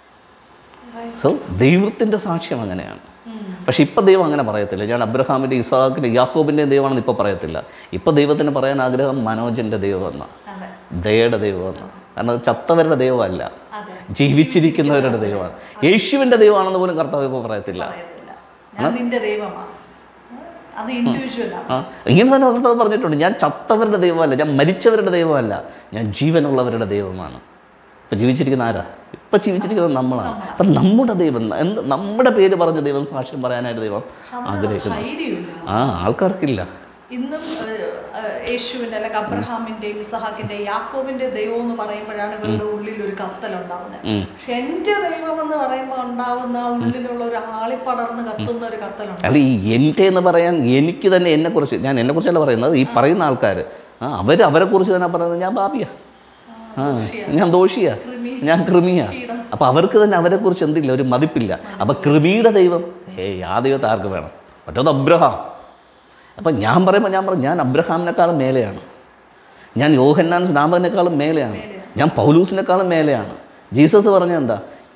സോ ദൈവത്തിൻ്റെ സാക്ഷ്യം അങ്ങനെയാണ് ഉം. പക്ഷെ ഇപ്പം ദൈവം അങ്ങനെ പറയത്തില്ല ഞാൻ അബ്രഹാമിൻ്റെ ഇസഹാക്കിൻ്റെ യാക്കോബിൻ്റെയും ദൈവമാണെന്ന് ഇപ്പോൾ പറയത്തില്ല ഇപ്പോൾ ദൈവത്തിന് പറയാൻ ആഗ്രഹം മനോജൻ്റെ ദൈവമെന്നാണ് അതെ ദയയുടെ ദൈവമെന്നാണ് കാരണം അത് ചത്തവരുടെ ദൈവമല്ല അതെ ജീവിച്ചിരിക്കുന്നവരുടെ ദൈവമാണ് യേശുവിൻ്റെ ദൈവമാണെന്ന് പോലും കർത്താവ് ഇപ്പോൾ പറയത്തില്ല പറയത്തില്ല ഞാൻ നിന്റെ ദൈവമാണ് അത് ഇൻഡിവിജ്വലാണ് ആ ഇങ്ങനെ തന്നെ കർത്താവ് പറഞ്ഞിട്ടുണ്ട് ഞാൻ ചത്തവരുടെ ദൈവമല്ല ഞാൻ മരിച്ചവരുടെ ദൈവമല്ല ഞാൻ ജീവനുള്ളവരുടെ ദൈവമാണ് ഇപ്പം ജീവിച്ചിരിക്കുന്ന ആരാ ഇപ്പം ജീവിച്ചിരിക്കുന്നത് നമ്മളാണ് അപ്പം നമ്മുടെ ദൈവം എന്ത് നമ്മുടെ പേര് പറഞ്ഞ ദൈവം സാക്ഷ്യം പറയാനായിട്ട് ദൈവം ആഗ്രഹിക്കുന്നു ധൈര്യമില്ല ആ ആൾക്കാർക്കില്ല ഇന്നും ഏഹ്, ഏഹ്, യേശുവിന്റെ അല്ലെങ്കിൽ അബ്രഹാമിന്റെയും ഇസഹാക്കിന്റെയും യാക്കോബിന്റെ ദൈവം എന്ന് പറയുമ്പോഴാണ് ഇവരുടെ ഉള്ളിൽ ഒരു കത്തൽ ഉണ്ടാവുന്നത് ഉം. പക്ഷെ എന്റെ ദൈവം എന്ന് പറയുമ്പോൾ ഉണ്ടാവുന്ന ആ ഉള്ളിലുള്ള ഒരു ആളിപ്പടർന്ന് കത്തുന്ന ഒരു കത്തലുണ്ട് അല്ല ഈ എൻ്റെ എന്ന് പറയാൻ എനിക്ക് തന്നെ എന്നെക്കുറിച്ച് ഞാൻ എന്നെക്കുറിച്ചല്ല പറയുന്നത് ഈ പറയുന്ന ആൾക്കാർ ആ അവർ അവരെക്കുറിച്ച് തന്നെ പറയുന്നത് ഞാൻ ബാബിയാ ആ ഞാൻ ദോഷിയാ കൃമി ഞാൻ കൃമിയാ കീടം അപ്പം അവർക്ക് തന്നെ അവരെക്കുറിച്ച് എന്തില്ല ഒരു മതിപ്പില്ല അപ്പം കൃമിയുടെ ദൈവം ഏയ് ആ ദൈവത്തെ ആർക്ക് വേണം മറ്റത് അബ്രഹാം അപ്പം ഞാൻ പറയുമ്പോൾ ഞാൻ പറയും ഞാൻ അബ്രഹാമിനേക്കാളും മേലെയാണ് ഞാൻ യോഹന്നാൻ സ്നാപകനേക്കാളും മേലെയാണ് ഞാൻ പൗലൂസിനേക്കാളും മേലെയാണ് ജീസസ് പറഞ്ഞ എന്താ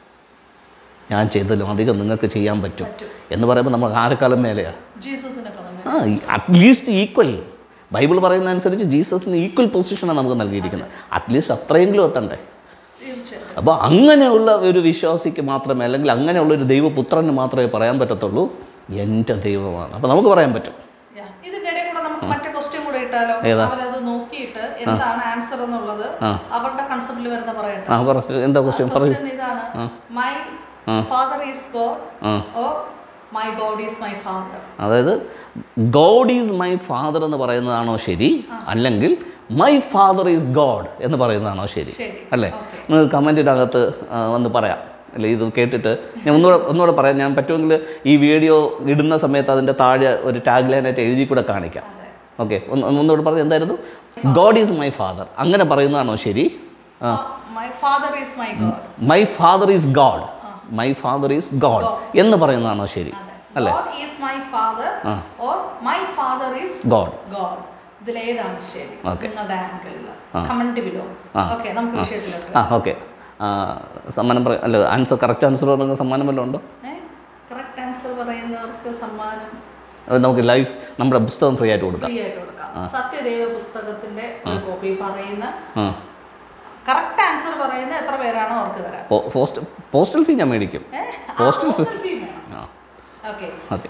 ഞാൻ ചെയ്തല്ലോ അധികം നിങ്ങൾക്ക് ചെയ്യാൻ പറ്റും പറ്റും എന്ന് പറയുമ്പോൾ നമ്മൾ ആരെക്കാളും മേലെയാണ് ജീസസിനെ കളഞ്ഞു ആ അറ്റ്ലീസ്റ്റ് ഈക്വൽ ബൈബിൾ പറയുന്ന അനുസരിച്ച് ജീസസിന് ഈക്വൽ പൊസിഷനാണ് നമുക്ക് നൽകിയിരിക്കുന്നത് അറ്റ്ലീസ്റ്റ് അത്രയെങ്കിലും എത്തണ്ടേ തീർച്ചയായിട്ടും അപ്പോൾ അങ്ങനെയുള്ള ഒരു വിശ്വാസിക്ക് മാത്രമേ അല്ലെങ്കിൽ അങ്ങനെയുള്ള ഒരു ദൈവപുത്രന് മാത്രമേ പറയാൻ പറ്റത്തുള്ളൂ എൻ്റെ ദൈവമാണ് അപ്പോൾ നമുക്ക് പറയാൻ പറ്റും Yeah. ഇതിന്റെ ഇടയിൽ കൂടെ നമുക്ക് മറ്റേ ക്വസ്റ്റ്യൻ കൂടെ ഇട്ടാലോ ഏതാ? അവരത് നോക്കിയിട്ട് എന്താണ് ആൻസർ എന്നുള്ളത് ആ. അവരുടെ കൺസെപ്റ്റിൽ വരുന്ന പറയട്ടെ ആ പറ എന്താ ക്വസ്റ്റ്യൻ പറയൂ ക്വസ്റ്റ്യൻ ഇതാണ് my ah. Father is God ah or my God is my father അതായത് ഗോഡ് ഈസ് മൈ ഫാദർ എന്ന് പറയുന്നതാണോ ശരി അല്ലെങ്കിൽ മൈ ഫാദർ ഈസ് ഗോഡ് എന്ന് പറയുന്നതാണോ ശരി ശരി അല്ലേ ഓക്കെ നിങ്ങൾക്ക് കമൻറ്റിനകത്ത് വന്ന് പറയാം അല്ലേ ഇത് കേട്ടിട്ട് ഞാൻ ഒന്നുകൂടെ ഒന്നുകൂടെ പറയാം ഞാൻ പറ്റുമെങ്കിൽ ഈ വീഡിയോ ഇടുന്ന സമയത്ത് അതിൻ്റെ താഴെ ഒരു ടാഗ് ലൈനായിട്ട് എഴുതി കൂടെ കാണിക്കാം അതെ ഓക്കെ ഒന്ന് ഒന്നുകൂടെ പറഞ്ഞ് എന്തായിരുന്നു ഗോഡ് ഈസ് മൈ ഫാദർ അങ്ങനെ പറയുന്നതാണോ ശരി my father is my God my father is God my father is God എന്ന് പറയുന്നതാണോ ശരി അതെ God is my father ah. Or my father is God God ഇതിലേതാണ് ശരി Okay. നിങ്ങളുടെ ആംഗിളിൽ കമന്റ് ബിലോ ആ. ഓക്കെ നമുക്ക് വിഷയത്തിലേക്ക് ആ ഓക്കെ സമ്മാനം പറ അല്ല ആൻസർ കറക്റ്റ് ആൻസർ പറയുന്ന സമ്മാനം വല്ലതും ഉണ്ടോ കറക്റ്റ് ആൻസർ പറയുന്നവർക്ക് സമ്മാനം അത് നമുക്ക് ലൈഫ് നമ്മുടെ പുസ്തകം ഫ്രീ ആയിട്ട് കൊടുക്കാം ഫ്രീ ആയിട്ട് കൊടുക്കാം സത്യദൈവ പുസ്തകത്തിന്റെ ഒരു കോപ്പി പറയുന്ന ആ കറക്റ്റ് ആൻസർ പറയുന്ന എത്ര പേരാണോ അവർക്ക് തരാം പോ- പോസ്റ്റ് പോസ്റ്റൽ ഫീ ഞാൻ മേടിക്കും ഏ? ആ, Postal postal fee വേണം ആ ഓക്കെ ഓക്കെ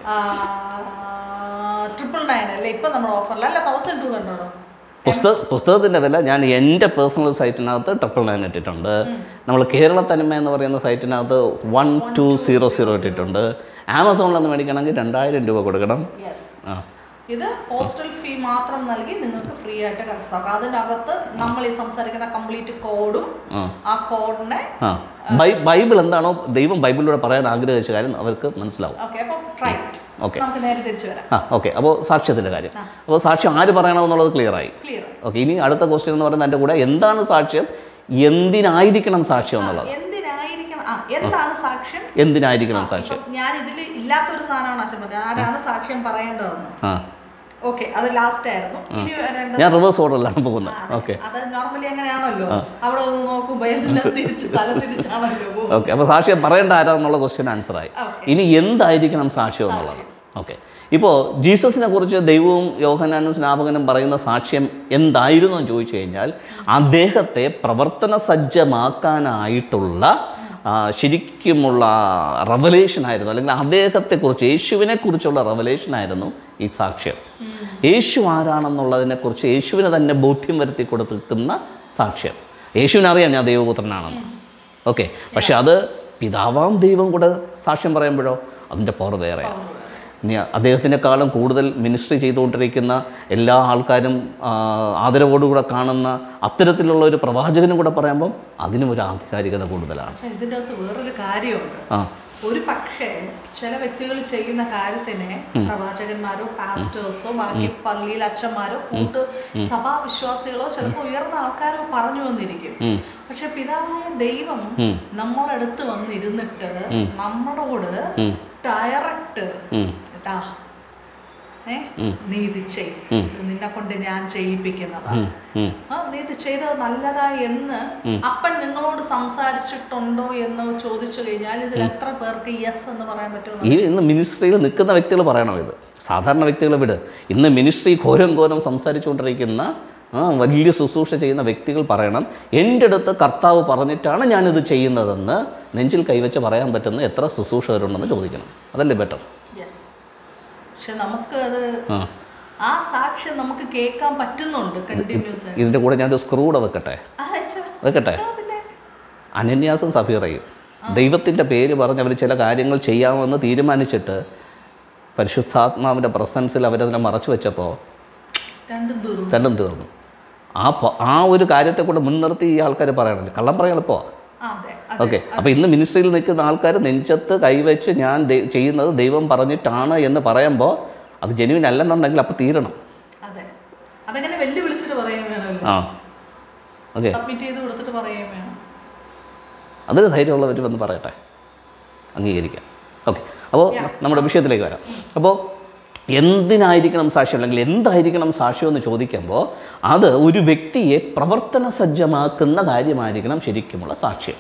ട്രിപ്പിൾ നയൻ അല്ലേ ഇപ്പൊ നമ്മുടെ ഓഫറിൽ അല്ല തൗസൻഡ് ടു ഹൺഡ്രഡോ പുസ്തക പുസ്തകത്തിൻ്റെ വില ഞാൻ എൻ്റെ പേഴ്സണൽ സൈറ്റിനകത്ത് ട്രിപ്പിൾ നയൻ ഇട്ടിട്ടുണ്ട് നമ്മൾ കേരള തനിമ എന്ന് പറയുന്ന സൈറ്റിനകത്ത് വൺ ടു സീറോ സീറോ ഇട്ടിട്ടുണ്ട് ആമസോണിൽ നിന്ന് മേടിക്കണമെങ്കിൽ രണ്ടായിരം രൂപ കൊടുക്കണം യെസ് ആ ഇത് പോസ്റ്റൽ ഫീ മാത്രം നൽകി നിങ്ങൾക്ക് ഫ്രീ ആയിട്ട് കരസ്ഥാക്കാം അതിനകത്ത് നമ്മൾ ഈ സംസാരിക്കുന്ന കംപ്ലീറ്റ് കോഡും ആ ആ കോഡിനെ ആ ബൈ ബൈബിൾ എന്താണോ ദൈവം ബൈബിളിലൂടെ പറയാൻ ആഗ്രഹിച്ച കാര്യം അവർക്ക് മനസ്സിലാവും ഓക്കെ അപ്പോൾ റൈറ്റ് ഓക്കെ നമുക്ക് നേരെ തിരിച്ചു വരാം ആ ഓക്കെ അപ്പോൾ സാക്ഷ്യത്തിൻ്റെ കാര്യം അപ്പോൾ സാക്ഷ്യം ആര് പറയണമെന്നുള്ളത് ക്ലിയർ ആയി ക്ലിയർ ഓക്കെ ഇനി അടുത്ത ക്വസ്റ്റ്യൻ എന്ന് പറയുന്നത് എൻ്റെ കൂടെ എന്താണ് സാക്ഷ്യം എന്തിനായിരിക്കണം സാക്ഷ്യം എന്നുള്ളത് എന്തിനായിരിക്കണം ആ എന്താണ് സാക്ഷ്യം എന്തിനായിരിക്കണം സാക്ഷ്യം ഇപ്പം ഞാൻ ഇതിൽ ഇല്ലാത്തൊരു സാധനമാണ് അച്ഛൻ പറഞ്ഞത് ആരാണ് സാക്ഷ്യം പറയേണ്ടതെന്ന് ആ ഓക്കെ അത് ലാസ്റ്റ് ആയിരുന്നു ഇനി വരേണ്ടത് ഞാൻ റിവേഴ്സ് ഓർഡറിലാണ് പോകുന്നത് ഓക്കെ അത് നോർമലി അങ്ങനെയാണല്ലോ അവിടെ ഒന്ന് നോക്കുമ്പോ എല്ലാം തിരിച്ച് തല തിരിച്ചാണല്ലോ പോകും ഓക്കെ അപ്പോൾ സാക്ഷ്യം പറയേണ്ട ആരാന്നുള്ള ക്വസ്റ്റ്യൻ ആൻസർ ആയി ഓക്കെ ഇനി എന്തായിരിക്കണം സാക്ഷ്യം എന്നുള്ളത് ഓക്കെ ഇപ്പോൾ ജീസസിനെ കുറിച്ച് ദൈവവും യോഹനാനും സ്നാപകനും പറയുന്ന സാക്ഷ്യം എന്തായിരുന്നു എന്ന് ചോദിച്ചു കഴിഞ്ഞാൽ അദ്ദേഹത്തെ പ്രവർത്തന സജ്ജമാക്കാനായിട്ടുള്ള ആ, ശരിക്കുമുള്ള റവലേഷൻ ആയിരുന്നു അല്ലെങ്കിൽ അദ്ദേഹത്തെക്കുറിച്ച് യേശുവിനെ കുറിച്ചുള്ള റവലേഷൻ ആയിരുന്നു ഈ സാക്ഷ്യം യേശു ആരാണെന്നുള്ളതിനെക്കുറിച്ച് യേശുവിനെ തന്നെ ബോധ്യം വരുത്തി കൊടുത്തിരിക്കുന്ന സാക്ഷ്യം യേശുവിനറിയാം ഞാൻ ദൈവപുത്രനാണെന്ന് ഓക്കെ പക്ഷെ അത് പിതാവാം ദൈവം കൂടെ സാക്ഷ്യം പറയുമ്പോഴോ അതിൻ്റെ പവർ വേറെയാണ് ഇനി അദ്ദേഹത്തിനേക്കാളും കൂടുതൽ മിനിസ്ട്രി ചെയ്തുകൊണ്ടിരിക്കുന്ന എല്ലാ ആൾക്കാരും ആ, ആദരവോടുകൂടെ കാണുന്ന അത്തരത്തിലുള്ള ഒരു പ്രവാചകനും കൂടെ പറയുമ്പം അതിനും ഒരു ആധികാരികത കൂടുതലാണ് പക്ഷെ ഇതിൻ്റെ അകത്ത് വേറൊരു കാര്യമുണ്ട് ആ ഒരു പക്ഷേ ചില വ്യക്തികൾ ചെയ്യുന്ന കാര്യത്തിന് പ്രവാചകന്മാരോ പാസ്റ്റേഴ്സോ ബാക്കി പള്ളിയിൽ അച്ഛന്മാരോ കൂട്ട് സഭാവിശ്വാസികളോ ചിലപ്പോൾ ഉയർന്ന ആൾക്കാരോ പറഞ്ഞു വന്നിരിക്കും ഉം, പക്ഷെ പിതാവായ ദൈവം ഉം, നമ്മളടുത്ത് വന്നിരുന്നിട്ട് നമ്മളോട് ഉം, ഡയറക്റ്റ് ഉം, കേട്ടാ ഏ ഉം. നീ ഇത് ചെയ് ഇത് നിന്നെ കൊണ്ട് ഞാൻ ചെയ്യിപ്പിക്കുന്നതാ ഉം, ഉം. ആ നീ ഇത് ചെയ്തത് നല്ലതാ എന്ന് അപ്പൻ നിങ്ങളോട് സംസാരിച്ചിട്ടുണ്ടോ എന്ന് ചോദിച്ചു കഴിഞ്ഞാൽ ഇതിൽ എത്ര പേർക്ക് യെസ് എന്ന് പറയാൻ പറ്റുമോ ഈ ഇന്ന് മിനിസ്ട്രിയിൽ നിൽക്കുന്ന വ്യക്തികൾ പറയണം ഇത് സാധാരണ വ്യക്തികൾ വിട് ഇന്ന് മിനിസ്ട്രി ഘോരം ഘോരം സംസാരിച്ചുകൊണ്ടിരിക്കുന്ന ആ, വലിയ ശുശ്രൂഷ ചെയ്യുന്ന വ്യക്തികൾ പറയണം എൻ്റെ അടുത്ത് കർത്താവ് പറഞ്ഞിട്ടാണ് ഞാനിത് ചെയ്യുന്നതെന്ന് നെഞ്ചിൽ കൈവച്ച് പറയാൻ പറ്റുന്ന എത്ര ശുശ്രൂഷകരുണ്ടെന്ന് ചോദിക്കണം അതല്ലേ ബെറ്റർ യെസ് പക്ഷെ നമുക്ക് അത് ആ ആ സാക്ഷ്യം നമുക്ക് കേൾക്കാൻ പറ്റുന്നുണ്ട് കണ്ടിന്യൂസ് ഇതിൻ്റെ കൂടെ ഞാനൊരു സ്ക്രൂടെ വെക്കട്ടെ വെക്കട്ടെ പിന്നെ അനന്യാസും സഫീറയും ദൈവത്തിൻ്റെ പേര് പറഞ്ഞ് അവർ ചില കാര്യങ്ങൾ ചെയ്യാമെന്ന് തീരുമാനിച്ചിട്ട് പരിശുദ്ധാത്മാവിൻ്റെ പ്രസൻസിൽ അവരതിനെ മറച്ചു വെച്ചപ്പോൾ രണ്ടും തീർന്നു രണ്ടും തീർന്നു ആ പ- ആ ഒരു കാര്യത്തെ കൂടെ മുൻനിർത്തി ഈ ആൾക്കാർ പറയണത് കള്ളം പറയാൻ എളുപ്പമാണ് ആ, അതെ അതെ ഓക്കെ അപ്പോൾ ഇന്ന് മിനിസ്ട്രിയിൽ നിൽക്കുന്ന ആൾക്കാർ നെഞ്ചത്ത് കൈവച്ച് ഞാൻ ദൈ- ചെയ്യുന്നത് ദൈവം പറഞ്ഞിട്ടാണ് എന്ന് പറയുമ്പോൾ അത് ജെനുവിൻ അല്ലെന്നുണ്ടെങ്കിൽ അപ്പോൾ തീരണം അതെ അതെങ്ങനെ വെല്ലു വിളിച്ചിട്ട് പറയുകയും വേണമല്ലോ ആ ഓക്കെ സബ്മിറ്റ് ചെയ്ത് കൊടുത്തിട്ട് പറയുകയും വേണം അതൊരു ധൈര്യമുള്ളവർ വന്ന് പറയട്ടെ അംഗീകരിക്കാം ഓക്കെ അപ്പോൾ നമ്മുടെ വിഷയത്തിലേക്ക് വരാം അപ്പോൾ എന്തിനായിരിക്കണം സാക്ഷ്യം അല്ലെങ്കിൽ എന്തായിരിക്കണം സാക്ഷ്യം എന്ന് ചോദിക്കുമ്പോൾ അത് ഒരു വ്യക്തിയെ പ്രവർത്തന സജ്ജമാക്കുന്ന കാര്യമായിരിക്കണം ശരിക്കുമുള്ള സാക്ഷ്യം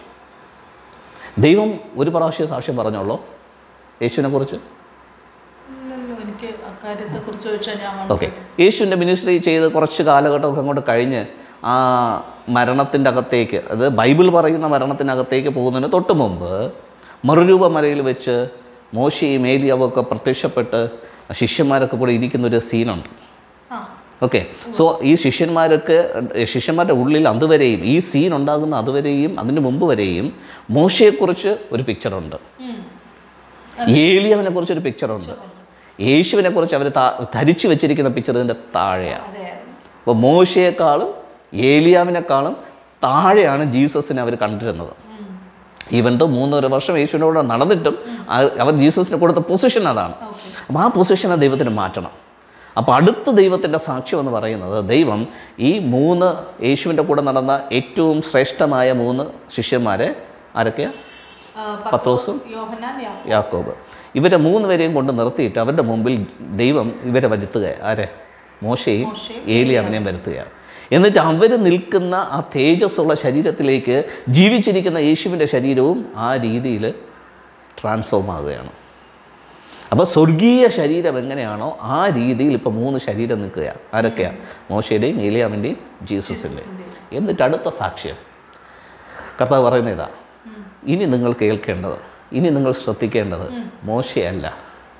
ദൈവം ഒരു പ്രാവശ്യം സാക്ഷ്യം പറഞ്ഞോളൂ യേശുവിനെ കുറിച്ച് ഇല്ലല്ലോ എനിക്ക് അക്കാര്യത്തെ കുറിച്ച് ചോദിച്ചാൽ ഞാൻ വളരെ- ഓക്കെ യേശുവിൻ്റെ മിനിസ്ട്രി ചെയ്ത് കുറച്ച് കാലഘട്ടമൊക്കെ അങ്ങോട്ട് കഴിഞ്ഞ് ആ മരണത്തിൻ്റെ അകത്തേക്ക് അത് ബൈബിൾ പറയുന്ന മരണത്തിനകത്തേക്ക് പോകുന്നതിന് തൊട്ട് മുമ്പ് മറുരൂപ മലയിൽ വെച്ച് മോശയും ഏലിയാവും ഒക്കെ പ്രത്യക്ഷപ്പെട്ട് ശിഷ്യന്മാരൊക്കെ കൂടെ ഇരിക്കുന്ന ഒരു സീനുണ്ട് ആ ഓക്കെ സോ ഈ ശിഷ്യന്മാരൊക്കെ ശിഷ്യന്മാരുടെ ഉള്ളിൽ അതുവരെയും ഈ സീൻ ഉണ്ടാകുന്ന അതുവരെയും അതിന് മുമ്പ് വരെയും മോശയെക്കുറിച്ച് ഒരു പിക്ചറുണ്ട് ഉം. ഏലിയാവിനെ കുറിച്ചൊരു പിക്ചറുണ്ട് യേശുവിനെ കുറിച്ച് അവർ ധരിച്ചു വെച്ചിരിക്കുന്ന പിക്ചർ ഇതിൻ്റെ താഴെയാണ് അതെയായിരുന്നു അപ്പോൾ മോശയെക്കാളും ഏലിയാവിനേക്കാളും താഴെയാണ് ജീസസിനെ അവർ കണ്ടിരുന്നത് ഉം. ഈവൻ ദോ മൂന്നര വർഷം യേശുവിൻ്റെ കൂടെ നടന്നിട്ടും ആ- അവർ ജീസസിന് കൊടുത്ത പൊസിഷൻ അതാണ് ഓക്കെ അപ്പോൾ ആ പൊസിഷനെ ദൈവത്തിന് മാറ്റണം അപ്പോൾ അടുത്ത ദൈവത്തിൻ്റെ സാക്ഷ്യം എന്ന് പറയുന്നത് ദൈവം ഈ മൂന്ന് യേശുവിൻ്റെ കൂടെ നടന്ന ഏറ്റവും ശ്രേഷ്ഠമായ മൂന്ന് ശിഷ്യന്മാരെ ആരൊക്കെയാണ് ആ, പത്രോസ് യോഹന്നാൻ യാക്കോബ് യാക്കോബ് ഇവരെ മൂന്ന് പേരെയും കൊണ്ട് നിർത്തിയിട്ട് അവരുടെ മുമ്പിൽ ദൈവം ഇവരെ വരുത്തുക ആരെ മോശയും മോശയും ഏലിയാവിനെയും വരുത്തുകയാണ് എന്നിട്ട് അവർ നിൽക്കുന്ന ആ തേജസ്സുള്ള ശരീരത്തിലേക്ക് ജീവിച്ചിരിക്കുന്ന യേശുവിൻ്റെ ശരീരവും ആ രീതിയിൽ ട്രാൻസ്ഫോം ആകുകയാണ് അപ്പോൾ സ്വർഗീയ ശരീരം എങ്ങനെയാണോ ആ രീതിയിൽ ഇപ്പോൾ മൂന്ന് ശരീരം നിൽക്കുകയാണ് ആരൊക്കെയാണ് മോശയുടെയും ഏലിയാവിൻ്റെയും ജീസസിൻ്റെയും എന്നിട്ട് അടുത്ത സാക്ഷ്യം കർത്താവ് പറയുന്ന ഇതാ ഇനി നിങ്ങൾ കേൾക്കേണ്ടത് ഇനി നിങ്ങൾ ശ്രദ്ധിക്കേണ്ടത് മോശയല്ല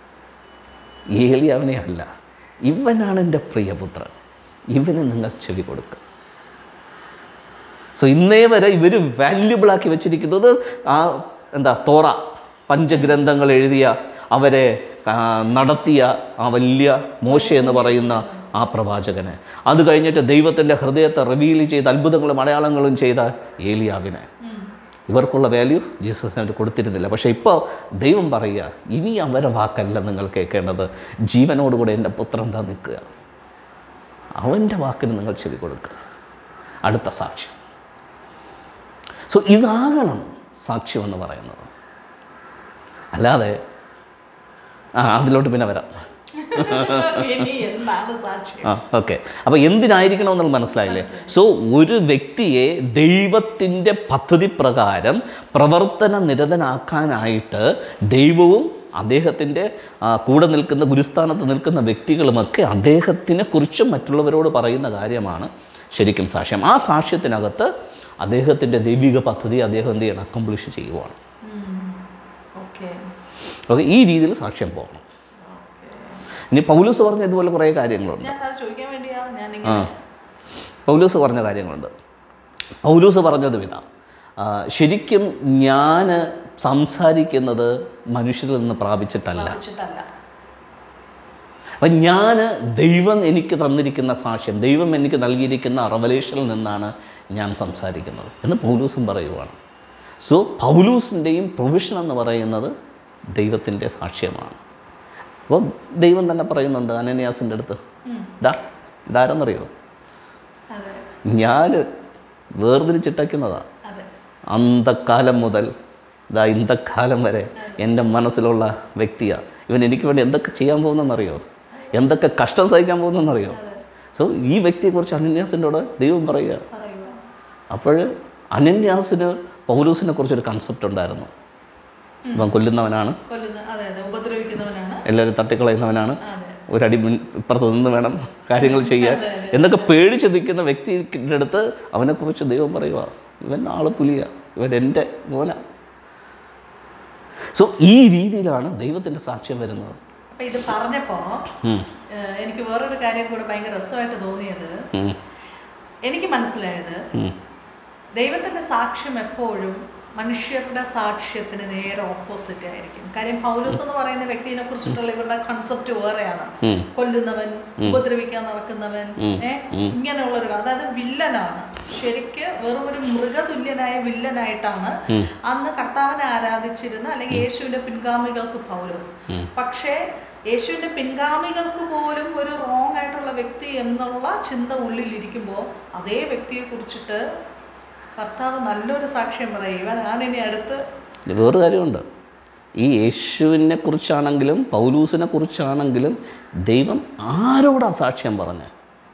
ഏലിയാവിനെ അല്ല ഇവനാണ് എൻ്റെ പ്രിയപുത്രൻ ഇവന് നിങ്ങൾ ചെവി കൊടുക്കുക സോ ഇന്നേ വരെ ഇവർ വാല്യുബിളാക്കി വെച്ചിരിക്കുന്നത് ആ എന്താ തോറ പഞ്ചഗ്രന്ഥങ്ങൾ എഴുതിയ അവരെ ആ, നടത്തിയ ആ വലിയ മോശ എന്ന് പറയുന്ന ആ പ്രവാചകനെ അത് കഴിഞ്ഞിട്ട് ദൈവത്തിൻ്റെ ഹൃദയത്തെ റിവീൽ ചെയ്ത് അത്ഭുതങ്ങളും അടയാളങ്ങളും ചെയ്ത ഏലിയാവിനെ ഇവർക്കുള്ള വാല്യൂ ജീസസിന് അവർ കൊടുത്തിരുന്നില്ല പക്ഷേ ഇപ്പോൾ ദൈവം പറയുക ഇനി അവരെ വാക്കല്ല നിങ്ങൾ കേൾക്കേണ്ടത് ജീവനോടുകൂടെ എൻ്റെ പുത്രൻ എന്താ നിൽക്കുക അവൻ്റെ വാക്കിന് നിങ്ങൾ ചെവി കൊടുക്കുക അടുത്ത സാക്ഷ്യം സോ ഇതാകണം സാക്ഷ്യം എന്ന് പറയുന്നത് അല്ലാതെ ആ അതിലോട്ട് പിന്നെ വരാം ഇനി എന്താണ് സാക്ഷ്യം ആ ഓക്കെ അപ്പോൾ എന്തിനായിരിക്കണം എന്നുള്ളത് മനസ്സിലായില്ലേ സോ ഒരു വ്യക്തിയെ ദൈവത്തിൻ്റെ പദ്ധതി പ്രകാരം പ്രവർത്തന നിരതനാക്കാനായിട്ട് ദൈവവും അദ്ദേഹത്തിൻ്റെ ആ, കൂടെ നിൽക്കുന്ന ഗുരുസ്ഥാനത്ത് നിൽക്കുന്ന വ്യക്തികളുമൊക്കെ അദ്ദേഹത്തിനെ കുറിച്ചും മറ്റുള്ളവരോട് പറയുന്ന കാര്യമാണ് ശരിക്കും സാക്ഷ്യം ആ സാക്ഷ്യത്തിനകത്ത് അദ്ദേഹത്തിൻ്റെ ദൈവിക പദ്ധതി അദ്ദേഹം എന്ത് ചെയ്യണം അക്കംപ്ലിഷ് ചെയ്യുവാണ് ഓക്കെ ഓക്കെ ഈ രീതിയിൽ സാക്ഷ്യം പോകണം ഇനി പൗലൂസ് പറഞ്ഞ ഇതുപോലെ കുറേ കാര്യങ്ങളുണ്ട് ഞാൻ അത് ചോദിക്കാൻ വേണ്ടിയാ ഞാൻ ആ ഇങ്ങനെ പൗലൂസ് പറഞ്ഞ കാര്യങ്ങളുണ്ട് പൗലൂസ് പറഞ്ഞത് ഇതാ ആ, ശരിക്കും ഞാൻ സംസാരിക്കുന്നത് മനുഷ്യരിൽ നിന്ന് പ്രാപിച്ചിട്ടല്ല വെച്ചിട്ടല്ല അപ്പം ഞാൻ ദൈവം എനിക്ക് തന്നിരിക്കുന്ന സാക്ഷ്യം ദൈവം എനിക്ക് നൽകിയിരിക്കുന്ന റവലേഷനിൽ നിന്നാണ് ഞാൻ സംസാരിക്കുന്നത് എന്ന് പൗലൂസും പറയുവാണ് സോ പൗലൂസിൻ്റെയും പ്രൊവിഷൻ എന്ന് പറയുന്നത് ദൈവത്തിൻ്റെ സാക്ഷ്യമാണ് അപ്പോൾ ദൈവം തന്നെ പറയുന്നുണ്ട് അനന്യാസിൻ്റെ അടുത്ത് ഇതാ ഇതാരെന്നറിയോ അതെ ഞാൻ വേർതിരിച്ചിട്ടയ്ക്കുന്നതാണ് അതെ അന്തക്കാലം മുതൽ ഇതാ ഇന്തക്കാലം വരെ എൻ്റെ മനസ്സിലുള്ള വ്യക്തിയാണ് ഇവൻ എനിക്ക് വേണ്ടി എന്തൊക്കെ ചെയ്യാൻ പോകുന്നതെന്നറിയോ എന്തൊക്കെ കഷ്ടം സഹിക്കാൻ പോകുന്നതെന്നറിയോ സോ ഈ വ്യക്തിയെക്കുറിച്ച് അനന്യാസിൻ്റെ കൂടെ ദൈവം പറയുക പറയുക അപ്പോൾ അനന്യാസിന് പൗലൂസിനെ കുറിച്ചൊരു കൺസെപ്റ്റ് ഉണ്ടായിരുന്നു ഇവൻ കൊല്ലുന്നവനാണ് കൊല്ലുന്ന അതെ അതെ ഉപദ്രവിക്കുന്നവനാണ് എല്ലാവരും തട്ടിക്കളയുന്നവനാണ് അതെ ഒരടി മുൻ ഇപ്പുറത്ത് നിന്ന് വേണം കാര്യങ്ങൾ ചെയ്യാൻ എന്നൊക്കെ പേടിച്ച് നിൽക്കുന്ന വ്യക്തിയുടെ അടുത്ത് അവനെക്കുറിച്ച് ദൈവം പറയുക ഇവൻ ആള് പുലിയ ഇവൻ എൻ്റെ മോന സോ ഈ രീതിയിലാണ് ദൈവത്തിൻ്റെ സാക്ഷ്യം വരുന്നത് അപ്പൊ ഇത് പറഞ്ഞപ്പോ ഉം, ഏഹ്, എനിക്ക് വേറൊരു കാര്യം കൂടെ ഭയങ്കര രസമായിട്ട് തോന്നിയത് ഉം, എനിക്ക് മനസ്സിലായത് ഉം. ദൈവത്തിന്റെ സാക്ഷ്യം എപ്പോഴും മനുഷ്യരുടെ സാക്ഷ്യത്തിന് നേരെ ഓപ്പോസിറ്റ് ആയിരിക്കും കാര്യം പൗലോസ് എന്ന് പറയുന്ന വ്യക്തിനെ കുറിച്ചിട്ടുള്ള ഇവരുടെ കൺസെപ്റ്റ് വേറെയാണ് ഉം. കൊല്ലുന്നവൻ ഉപദ്രവിക്കാൻ നടക്കുന്നവൻ ഉം. ഏ ഇങ്ങനെയുള്ള ഒരു അതായത് വില്ലനാണ് ശരിക്ക് വെറും ഒരു മൃഗതുല്യനായ വില്ലനായിട്ടാണ് അന്ന് കർത്താവിനെ ആരാധിച്ചിരുന്ന അല്ലെങ്കിൽ യേശുവിന്റെ പിൻഗാമികൾക്ക് പൗലോസ് പക്ഷേ യേശുവിന്റെ പിൻഗാമികൾക്ക് പോലും ഒരു റോങ് ആയിട്ടുള്ള വ്യക്തി എന്നുള്ള ചിന്ത ഉള്ളിലിരിക്കുമ്പോൾ അതേ വ്യക്തിയെ കുറിച്ചിട്ട് കർത്താവ് നല്ലൊരു സാക്ഷ്യം പറയും ഇവനാണ് ഇനി അടുത്ത് ഇത് വേറൊരു കാര്യമുണ്ട് ഈ യേശുവിനെ കുറിച്ചാണെങ്കിലും പൗലൂസിനെ കുറിച്ചാണെങ്കിലും ദൈവം ആരോടാ സാക്ഷ്യം പറഞ്ഞത്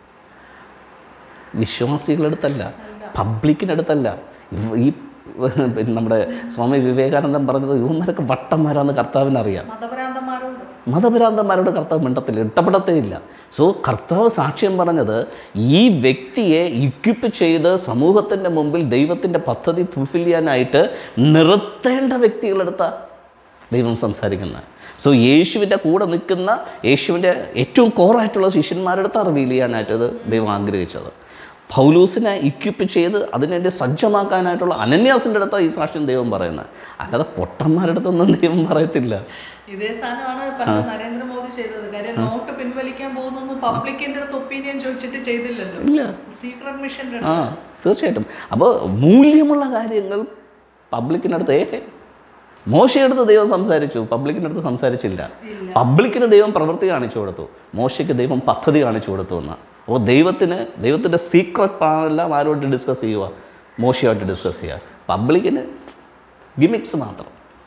വിശ്വാസികളടുത്തല്ല പബ്ലിക്കിനടുത്തല്ല ഇവ- ഈ നമ്മുടെ സ്വാമി വിവേകാനന്ദൻ പറഞ്ഞത് ഇവന്മാരൊക്കെ വട്ടന്മാരാന്ന് കർത്താവിന് അറിയാം മതഭ്രാന്തന്മാരുണ്ട് മതഭ്രാന്തന്മാരോട് കർത്താവ് മിണ്ടത്തില്ല ഇട്ടപ്പെടത്തേ ഇല്ല സോ കർത്താവ് സാക്ഷ്യം പറഞ്ഞത് ഈ വ്യക്തിയെ ഇക്വിപ്പ് ചെയ്ത് സമൂഹത്തിൻ്റെ മുമ്പിൽ ദൈവത്തിൻ്റെ പദ്ധതി ഫുൾഫിൽ ചെയ്യാനായിട്ട് നിർത്തേണ്ട വ്യക്തികളെടുത്ത ദൈവം സംസാരിക്കുന്നത് സോ യേശുവിൻ്റെ കൂടെ നിൽക്കുന്ന യേശുവിൻ്റെ ഏറ്റവും കോറായിട്ടുള്ള ശിഷ്യന്മാരെടുത്ത് റിവീൽ ചെയ്യാനായിട്ട് ഇത് ദൈവം ആഗ്രഹിച്ചത് പൗലൂസിനെ ഇക്വിപ്പ് ചെയ്ത് അതിനുവേണ്ടി സജ്ജമാക്കാനായിട്ടുള്ള അനന്യാസിൻ്റെ അടുത്താണ് ഈ സാക്ഷ്യം ദൈവം പറയുന്നത് അല്ലാതെ പൊട്ടന്മാരുടെ അടുത്തൊന്നും ദൈവം പറയത്തില്ല ഇതേ സാധനമാണ് പണ്ട് നരേന്ദ്രമോദി ചെയ്തത് കാര്യം നോട്ട് പിൻവലിക്കാൻ പോകുന്നു പബ്ലിക്കിന്റെ അടുത്ത് ഒപ്പീനിയൻ ചോദിച്ചിട്ട് ചെയ്തില്ലല്ലോ ഇല്ല സീക്രട്ട് മിഷന്റെ ആ തീർച്ചയായിട്ടും അപ്പോൾ മൂല്യമുള്ള കാര്യങ്ങൾ പബ്ലിക്കിനടുത്ത് ഏ മോശയെടുത്ത് ദൈവം സംസാരിച്ചു പബ്ലിക്കിനടുത്ത് സംസാരിച്ചില്ല പബ്ലിക്കിന് ദൈവം പ്രവൃത്തി കാണിച്ചു കൊടുത്തു മോശയ്ക്ക് ദൈവം പദ്ധതി കാണിച്ചു കൊടുത്തു എന്ന് അപ്പോൾ ദൈവത്തിന് ദൈവത്തിൻ്റെ സീക്രട്ട് പ്ലാനെല്ലാം ആരോട്ട് ഡിസ്കസ് ചെയ്യുക മോശയുമായിട്ട് ഡിസ്കസ് ചെയ്യുക പബ്ലിക്കിന് ഗിമിക്സ് മാത്രം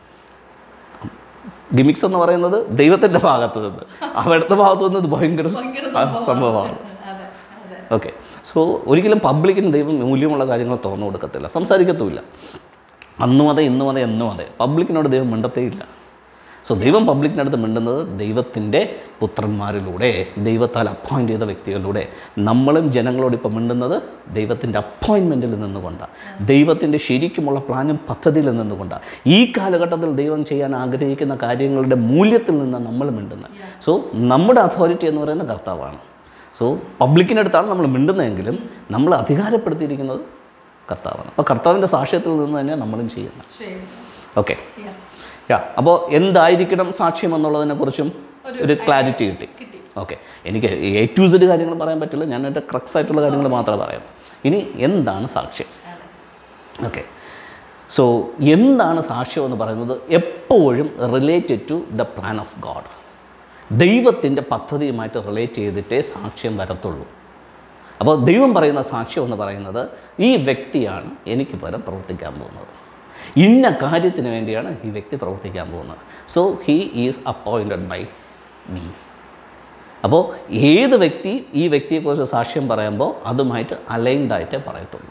ഗിമിക്സ് എന്ന് പറയുന്നത് ദൈവത്തിൻ്റെ ഭാഗത്ത് നിന്ന് അവരുടെ ഭാഗത്ത് നിന്ന് ഇത് ഭയങ്കര ഭയങ്കര ആ, സംഭവമാണ് അതെ അതെ ഓക്കെ സോ ഒരിക്കലും പബ്ലിക്കിന് ദൈവം മൂല്യമുള്ള കാര്യങ്ങൾ തുറന്നു കൊടുക്കത്തില്ല സംസാരിക്കത്തുമില്ല അന്നും അതെ ഇന്നും അതെ എന്നും അതെ പബ്ലിക്കിനോട് ദൈവം മിണ്ടത്തേ ഇല്ല സോ ദൈവം പബ്ലിക്കിനടുത്ത് മിണ്ടുന്നത് ദൈവത്തിൻ്റെ പുത്രന്മാരിലൂടെ ദൈവത്താൽ അപ്പോയിൻ്റ് ചെയ്ത വ്യക്തികളിലൂടെ നമ്മളും ജനങ്ങളോട് ഇപ്പം മിണ്ടുന്നത് ദൈവത്തിൻ്റെ അപ്പോയിൻമെൻറ്റിൽ നിന്നുകൊണ്ടാണ് ദൈവത്തിൻ്റെ ശരിക്കുമുള്ള പ്ലാനും പദ്ധതിയിൽ നിന്നുകൊണ്ടാണ് ഈ കാലഘട്ടത്തിൽ ദൈവം ചെയ്യാൻ ആഗ്രഹിക്കുന്ന കാര്യങ്ങളുടെ മൂല്യത്തിൽ നിന്നാണ് നമ്മൾ മിണ്ടുന്നത് സോ നമ്മുടെ അതോറിറ്റി എന്ന് പറയുന്നത് കർത്താവാണ് സോ പബ്ലിക്കിനടുത്താണ് നമ്മൾ മിണ്ടുന്നതെങ്കിലും നമ്മൾ അധികാരപ്പെടുത്തിയിരിക്കുന്നത് കർത്താവാണ് അപ്പോൾ കർത്താവിൻ്റെ സാക്ഷ്യത്തിൽ നിന്ന് തന്നെ നമ്മളും ചെയ്യുന്നത് ശരി ഓക്കെ Yeah. യാ അപ്പോൾ എന്തായിരിക്കണം സാക്ഷ്യം എന്നുള്ളതിനെക്കുറിച്ചും ഒരു ഒരു ക്ലാരിറ്റി കിട്ടി കിട്ടി ഓക്കെ എനിക്ക് എ ടു സെഡ് കാര്യങ്ങൾ പറയാൻ പറ്റില്ല ഞാൻ എൻ്റെ ക്രക്സ് ആയിട്ടുള്ള കാര്യങ്ങൾ മാത്രമേ പറയാം ഇനി എന്താണ് സാക്ഷ്യം അതെ ഓക്കെ സോ എന്താണ് സാക്ഷ്യം എന്ന് പറയുന്നത് എപ്പോഴും related to the plan of God ദൈവത്തിൻ്റെ പദ്ധതിയുമായിട്ട് റിലേറ്റ് ചെയ്തിട്ടേ സാക്ഷ്യം വരത്തുള്ളൂ അപ്പോൾ ദൈവം പറയുന്ന സാക്ഷ്യം എന്ന് പറയുന്നത് ഈ വ്യക്തിയാണ് എനിക്ക് പകരം പ്രവർത്തിക്കാൻ പോകുന്നത് ഇന്ന കാര്യത്തിന് വേണ്ടിയാണ് ഈ വ്യക്തി പ്രവർത്തിക്കാൻ പോകുന്നത് so he is appointed by me അപ്പോൾ ഏത് വ്യക്തി ഈ വ്യക്തിയെക്കുറിച്ച് സാക്ഷ്യം പറയുമ്പോൾ അതുമായിട്ട് അലൈൻഡ് ആയിട്ടേ പറയത്തുള്ളൂ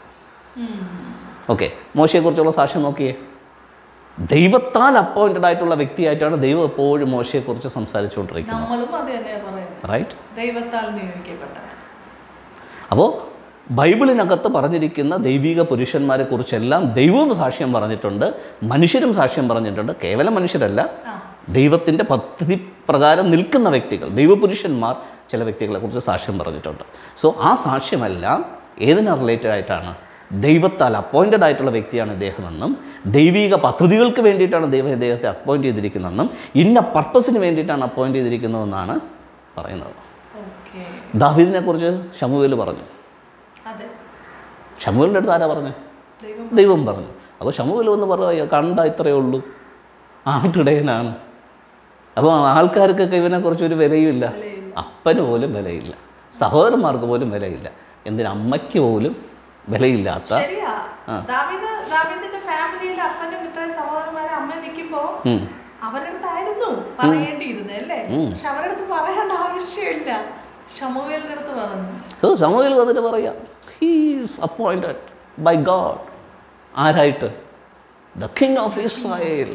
ഓക്കെ മോശയെക്കുറിച്ചുള്ള സാക്ഷ്യം നോക്കിയേ ദൈവത്താൽ അപ്പോയിൻറ്റഡ് ആയിട്ടുള്ള വ്യക്തിയായിട്ടാണ് ദൈവം എപ്പോഴും മോശയെക്കുറിച്ച് സംസാരിച്ചുകൊണ്ടിരിക്കുന്നത് നമ്മളും അത് തന്നെയാ പറയുന്നത് റൈറ്റ് ദൈവത്താൽ നിയോഗിക്കപ്പെട്ടവൻ അപ്പോൾ ബൈബിളിനകത്ത് പറഞ്ഞിരിക്കുന്ന ദൈവിക പുരുഷന്മാരെ കുറിച്ചെല്ലാം ദൈവവും സാക്ഷ്യം പറഞ്ഞിട്ടുണ്ട് മനുഷ്യരും സാക്ഷ്യം പറഞ്ഞിട്ടുണ്ട് കേവലം മനുഷ്യരല്ല ആ ദൈവത്തിൻ്റെ പദ്ധതി പ്രകാരം നിൽക്കുന്ന വ്യക്തികൾ ദൈവപുരുഷന്മാർ ചില വ്യക്തികളെക്കുറിച്ച് സാക്ഷ്യം പറഞ്ഞിട്ടുണ്ട് സോ ആ സാക്ഷ്യമെല്ലാം ഏതിനെ റിലേറ്റഡ് ആയിട്ടാണ് ദൈവത്താൽ അപ്പോയിൻറ്റഡ് ആയിട്ടുള്ള വ്യക്തിയാണ് ഇദ്ദേഹമെന്നും ദൈവിക പദ്ധതികൾക്ക് വേണ്ടിയിട്ടാണ് ദൈവം ഇദ്ദേഹത്തെ അപ്പോയിൻറ്റ് ചെയ്തിരിക്കുന്നതെന്നും ഇന്ന പർപ്പസിന് വേണ്ടിയിട്ടാണ് അപ്പോയിൻറ്റ് ചെയ്തിരിക്കുന്നതെന്നാണ് പറയുന്നത് ഓക്കെ ദാവീദിനെ കുറിച്ച് ഷമുവേൽ പറഞ്ഞു അതെ ഷമുവേലിൻ്റെ അടുത്ത് ആരാ പറഞ്ഞു ദൈവം ദൈവം പറഞ്ഞു അപ്പോൾ ഷമുവേൽ വന്ന് പറയുക കണ്ട ഇത്രയേ ഉള്ളൂ ആട്ടിടയനാണ് അപ്പോൾ ആൾക്കാർക്കൊക്കെ ഇവനെക്കുറിച്ച് ഒരു വിലയുമില്ല വിലയില്ല. അപ്പന് പോലും വിലയില്ല സഹോദരന്മാർക്ക് പോലും വിലയില്ല എന്തിന് അമ്മയ്ക്ക് പോലും വിലയില്ലാത്ത ശരിയാ ദാവീദ് ദാവീദിന്റെ ഫാമിലിയിൽ അപ്പനും ഇത്രയും സഹോദരന്മാരും അമ്മ നിൽക്കുമ്പോ ഉം. അവരുടെ അടുത്തായിരുന്നു പറയേണ്ടിയിരുന്നത് അല്ലേ ഉം. പക്ഷെ അവരുടെ അടുത്ത് പറയേണ്ട ആവശ്യമില്ല ഷമുവേലിന്റെ അടുത്ത് പറഞ്ഞു സോ സമൂഹയിൽ വന്നിട്ട് പറയാം ഹീസ് അപ്പോയിൻറ്റഡ് ബൈ ഗോഡ് ആരായിട്ട് the king of Israel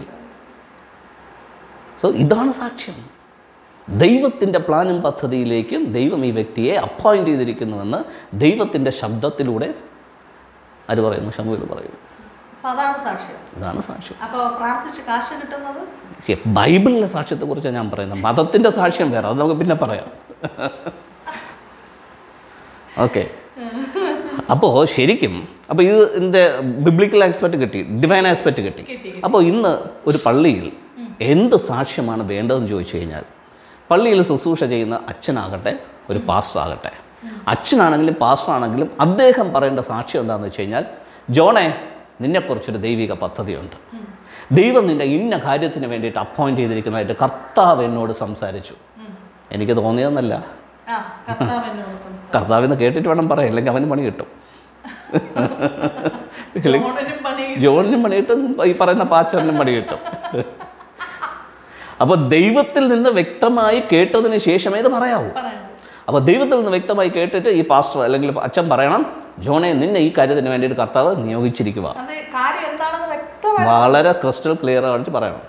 so ഇതാണ് സാക്ഷ്യം ദൈവത്തിൻ്റെ പ്ലാനും പദ്ധതിയിലേക്കും ദൈവം ഈ വ്യക്തിയെ അപ്പോയിൻ്റ് ചെയ്തിരിക്കുന്നുവെന്ന് ദൈവത്തിൻ്റെ ശബ്ദത്തിലൂടെ ആര് പറയുന്നു ഷമുവിൽ പറയുന്നു അപ്പൊ അതാണ് സാക്ഷ്യം ഇതാണ് സാക്ഷ്യം അപ്പൊ പ്രാർത്ഥിച്ച് കാശ് കിട്ടുന്നത് ശരി, ബൈബിളിലെ സാക്ഷ്യത്തെക്കുറിച്ചാണ് ഞാൻ പറയുന്നത് മതത്തിൻ്റെ സാക്ഷ്യം വേറെ അത് നമുക്ക് പിന്നെ പറയാം ഓക്കെ അപ്പോൾ ശരിക്കും അപ്പോൾ ഇത് ഇതിൻ്റെ ബിബ്ലിക്കൽ ആസ്പെക്റ്റ് കിട്ടി ഡിവൈൻ ആസ്പെക്റ്റ് കിട്ടി കിട്ടി അപ്പോൾ ഇന്ന് ഒരു പള്ളിയിൽ എന്ത് സാക്ഷ്യമാണ് വേണ്ടതെന്ന് ചോദിച്ചു കഴിഞ്ഞാൽ പള്ളിയിൽ ശുശ്രൂഷ ചെയ്യുന്ന അച്ഛനാകട്ടെ ഒരു പാസ്റ്റർ ആകട്ടെ അച്ഛനാണെങ്കിലും പാസ്റ്റർ ആണെങ്കിലും അദ്ദേഹം പറയേണ്ട സാക്ഷ്യം എന്താണെന്ന് വെച്ച് കഴിഞ്ഞാൽ ജോണെ നിന്നെക്കുറിച്ചൊരു ദൈവിക പദ്ധതിയുണ്ട് ദൈവം നിൻ്റെ ഇന്ന കാര്യത്തിന് വേണ്ടിയിട്ട് അപ്പോയിൻറ്റ് ചെയ്തിരിക്കുന്നതായിട്ട് കർത്താവ് എന്നോട് സംസാരിച്ചു ഉം. എനിക്ക് തോന്നിയതെന്നല്ല ആ കർത്താവിനോട് സംസാരിച്ചു കർത്താവിന്ന് കേട്ടിട്ട് വേണം പറയാം അല്ലെങ്കിൽ അവന് പണി കിട്ടും ഇല്ലെങ്കിൽ ജോണിനും പണി ജോണിനും പണി കിട്ടും ഈ പറയുന്ന പാച്ചറിനും പണി കിട്ടും അപ്പോൾ ദൈവത്തിൽ നിന്ന് വ്യക്തമായി കേട്ടതിന് ശേഷമേ ഇത് പറയാവൂ പറയണം അപ്പോൾ ദൈവത്തിൽ നിന്ന് വ്യക്തമായി കേട്ടിട്ട് ഈ പാസ്റ്റർ അല്ലെങ്കിൽ അച്ഛൻ പറയണം ജോണെ നിന്നെ ഈ കാര്യത്തിന് വേണ്ടിയിട്ട് കർത്താവ് നിയോഗിച്ചിരിക്കുക അത് കാര്യം എന്താണെന്ന് വ്യക്തമായി വളരെ ക്രിസ്റ്റൽ ക്ലിയർ ആയിട്ട് പറയണം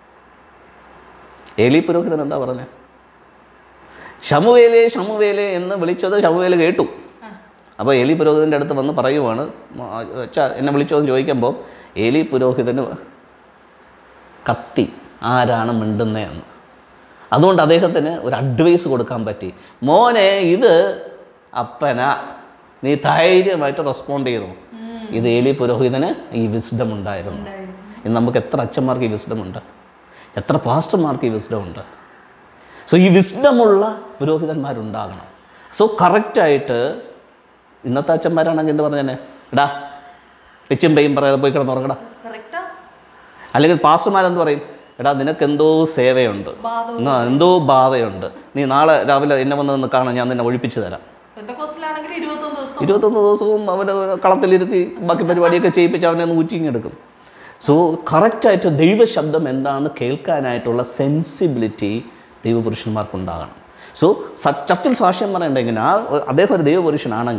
ഏലി പുരോഹിതൻ എന്താ പറഞ്ഞത് ഷമുവേലേ ഷമുവേലേ എന്ന് വിളിച്ചത് ഷമുവേല് കേട്ടു ആ. അപ്പോൾ ഏലി പുരോഹിതൻ്റെ അടുത്ത് വന്ന് പറയുവാണ് അച്ഛാ എന്നെ വിളിച്ചോന്ന് ചോദിക്കുമ്പോൾ ഏലി പുരോഹിതന് കത്തി ആരാണ് മിണ്ടുന്നതെന്ന് അതുകൊണ്ട് അദ്ദേഹത്തിന് ഒരു അഡ്വൈസ് കൊടുക്കാൻ പറ്റി മോനെ ഇത് അപ്പന നീ ധൈര്യമായിട്ട് റെസ്പോണ്ട് ചെയ്തു ഇത് ഏലി പുരോഹിതന് ഈ വിസ്ഡം ഉണ്ടായിരുന്നു ഉണ്ടായിരുന്നു. ഇന്ന് നമുക്ക് എത്ര അച്ഛന്മാർക്ക് ഈ വിസ്ഡം ഉണ്ട് എത്ര പാസ്റ്റർമാർക്ക് ഈ വിസ്ഡം ഉണ്ട് സോ ഈ വിസ്ഡമുള്ള പുരോഹിതന്മാരുണ്ടാകണം സോ കറക്റ്റായിട്ട് ഇന്നത്തെ അച്ഛന്മാരാണെങ്കിൽ എന്ത് പറഞ്ഞേ എടാ വെച്ചും പെയ്യും പറയാതെ പോയി കിടന്നുറങ്ങടാ കറക്റ്റാ അല്ലെങ്കിൽ പാസ്റ്റർമാരെന്ത് പറയും എടാ നിനക്ക് എന്തോ സേവയുണ്ട് ബാധവും എന്നാ എന്തോ ബാധയുണ്ട് നീ നാളെ രാവിലെ എന്നെ വന്ന് നിന്ന് കാണാൻ ഞാൻ നിന്നെ ഒഴിപ്പിച്ചു തരാം പെന്തക്കോസ്റ്റിലാണെങ്കിൽ ഇരുപത്തൊന്ന് ദിവസം ഇരുപത്തൊന്ന് ദിവസവും അവനെ കളത്തിലിരുത്തി ബാക്കി പരിപാടിയൊക്കെ ചെയ്യിപ്പിച്ച് അവനെ ഒന്ന് ഊറ്റിങ്ങെടുക്കും സോ കറക്റ്റായിട്ട് ദൈവശബ്ദം എന്താണെന്ന് കേൾക്കാനായിട്ടുള്ള സെൻസിബിലിറ്റി ദൈവപുരുഷന്മാർക്കുണ്ടാകണം സോ ചർച്ചിൽ സാക്ഷ്യം പറയേണ്ട എങ്ങനെ ആ അദ്ദേഹം ഒരു ദൈവപുരുഷനാണെങ്കിൽ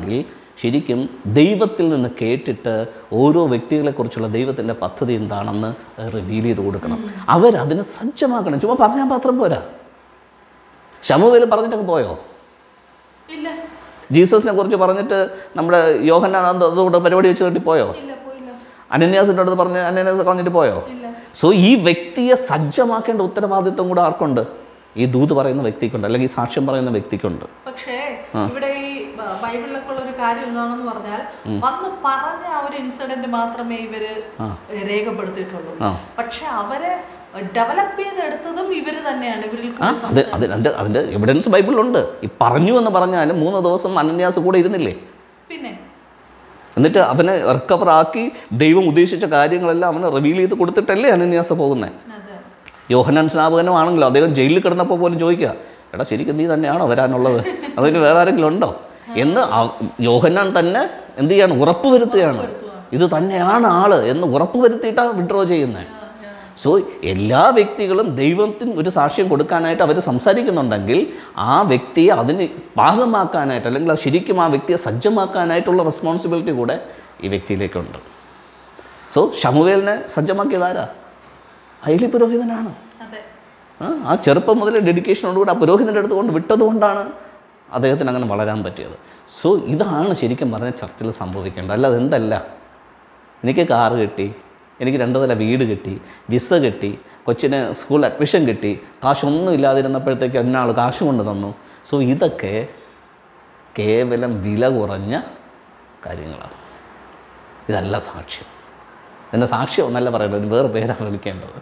ശരിക്കും ദൈവത്തിൽ നിന്ന് കേട്ടിട്ട് ഓരോ വ്യക്തികളെക്കുറിച്ചുള്ള ദൈവത്തിൻ്റെ പദ്ധതി എന്താണെന്ന് റിവീൽ ചെയ്ത് കൊടുക്കണം അവരതിനെ സജ്ജമാക്കണം ചുമ്മാ പറഞ്ഞാൽ മാത്രം പോരാ ശമുവേൽ പറഞ്ഞിട്ടൊക്കെ പോയോ ഇല്ല ജീസസിനെ കുറിച്ച് പറഞ്ഞിട്ട് നമ്മുടെ യോഹന്നാൻ അത് അതുകൊണ്ട് പരിപാടി വെച്ച് കെട്ടി പോയോ ഇല്ല പോയില്ല അനന്യാസിൻ്റെ അടുത്ത് പറഞ്ഞ് അനന്യാസ് കളഞ്ഞിട്ട് പോയോ ഇല്ല സോ ഈ വ്യക്തിയെ സജ്ജമാക്കേണ്ട ഉത്തരവാദിത്വം കൂടെ ആർക്കുണ്ട് ഈ ദൂത് പറയുന്ന വ്യക്തിക്കുണ്ട് അല്ലെങ്കിൽ ഈ സാക്ഷ്യം പറയുന്ന വ്യക്തിക്കുണ്ട് പക്ഷേ ഇവിടെ ഈ ബ- ബൈബിളിലൊക്കെ ഉള്ള ഒരു കാര്യം എന്താണെന്ന് പറഞ്ഞാൽ വന്ന് പറഞ്ഞ ആ ഒരു ഇൻസിഡന്റ് മാത്രമേ ഇവര് രേഖപ്പെടുത്തിയിട്ടുള്ളൂ ആ. പക്ഷെ അവരെ ഡെവലപ്പ് ചെയ്തെടുത്തതും ഇവര് തന്നെയാണ് ഇവരിൽ ആ അത് അത് അതിൻ്റെ അതിൻ്റെ എവിഡൻസ് ബൈബിളിലുണ്ട് ഈ പറഞ്ഞു എന്ന് പറഞ്ഞാൽ മൂന്ന് ദിവസം അനന്യാസ് കൂടെ ഇരുന്നില്ലേ പിന്നെ എന്നിട്ട് അവനെ റിക്കവർ ആക്കി ദൈവം ഉദ്ദേശിച്ച കാര്യങ്ങളെല്ലാം അവന് റിവീൽ ചെയ്ത് കൊടുത്തിട്ടല്ലേ അനന്യാസ് പോകുന്നത് അതെ യോഹനാൻ സ്നാപകനും ആണെങ്കിലും അദ്ദേഹം ജയിലിൽ കിടന്നപ്പോൾ പോലും ചോദിക്കുക എടാ ശരിക്കും നീ തന്നെയാണോ വരാനുള്ളത് അതിന് വേറെ ആരെങ്കിലും ഉണ്ടോ എന്ന് ആ- യോഹന്നാൻ തന്നെ എന്ത് ചെയ്യാണ് ഉറപ്പ് വരുത്തുകയാണ് ഇത് തന്നെയാണ് ആള് എന്ന് ഉറപ്പ് വരുത്തിയിട്ടാണ് വിഡ്രോ ചെയ്യുന്നത് സോ എല്ലാ വ്യക്തികളും ദൈവത്തിന് ഒരു സാക്ഷ്യം കൊടുക്കാനായിട്ട് അവർ സംസാരിക്കുന്നുണ്ടെങ്കിൽ ആ വ്യക്തിയെ അതിന് പാകമാക്കാനായിട്ട് അല്ലെങ്കിൽ അത് ശരിക്കും ആ വ്യക്തിയെ സജ്ജമാക്കാനായിട്ടുള്ള റെസ്പോൺസിബിലിറ്റി കൂടെ ഈ വ്യക്തിയിലേക്കുണ്ട് സോ ഷമുവേലിനെ സജ്ജമാക്കിയതാരാ അയലി പുരോഹിതനാണ് അതെ ആ, ആ ചെറുപ്പം മുതൽ ഡെഡിക്കേഷനോടുകൂടി ആ പുരോഹിതൻ്റെ അടുത്ത് കൊണ്ട് വിട്ടതുകൊണ്ടാണ് അദ്ദേഹത്തിന് അങ്ങനെ വളരാൻ പറ്റിയത് സോ ഇതാണ് ശരിക്കും പറഞ്ഞ ചർച്ചിൽ സംഭവിക്കേണ്ടത് അല്ലാതെ എന്തല്ല എനിക്ക് കാറ് കിട്ടി എനിക്ക് രണ്ട് നില വീട് കിട്ടി വിസ കിട്ടി കൊച്ചിന് സ്കൂൾ അഡ്മിഷൻ കിട്ടി കാശൊന്നും ഇല്ലാതിരുന്നപ്പോഴത്തേക്ക് എന്നാൾ കാശ് കൊണ്ട് തന്നു സോ ഇതൊക്കെ കേവലം വില കുറഞ്ഞ കാര്യങ്ങളാണ് ഇതല്ല സാക്ഷ്യം എൻ്റെ സാക്ഷ്യം ഒന്നല്ല പറയേണ്ടത് ഇതിന് വേറെ പേരാണ് വിളിക്കേണ്ടത്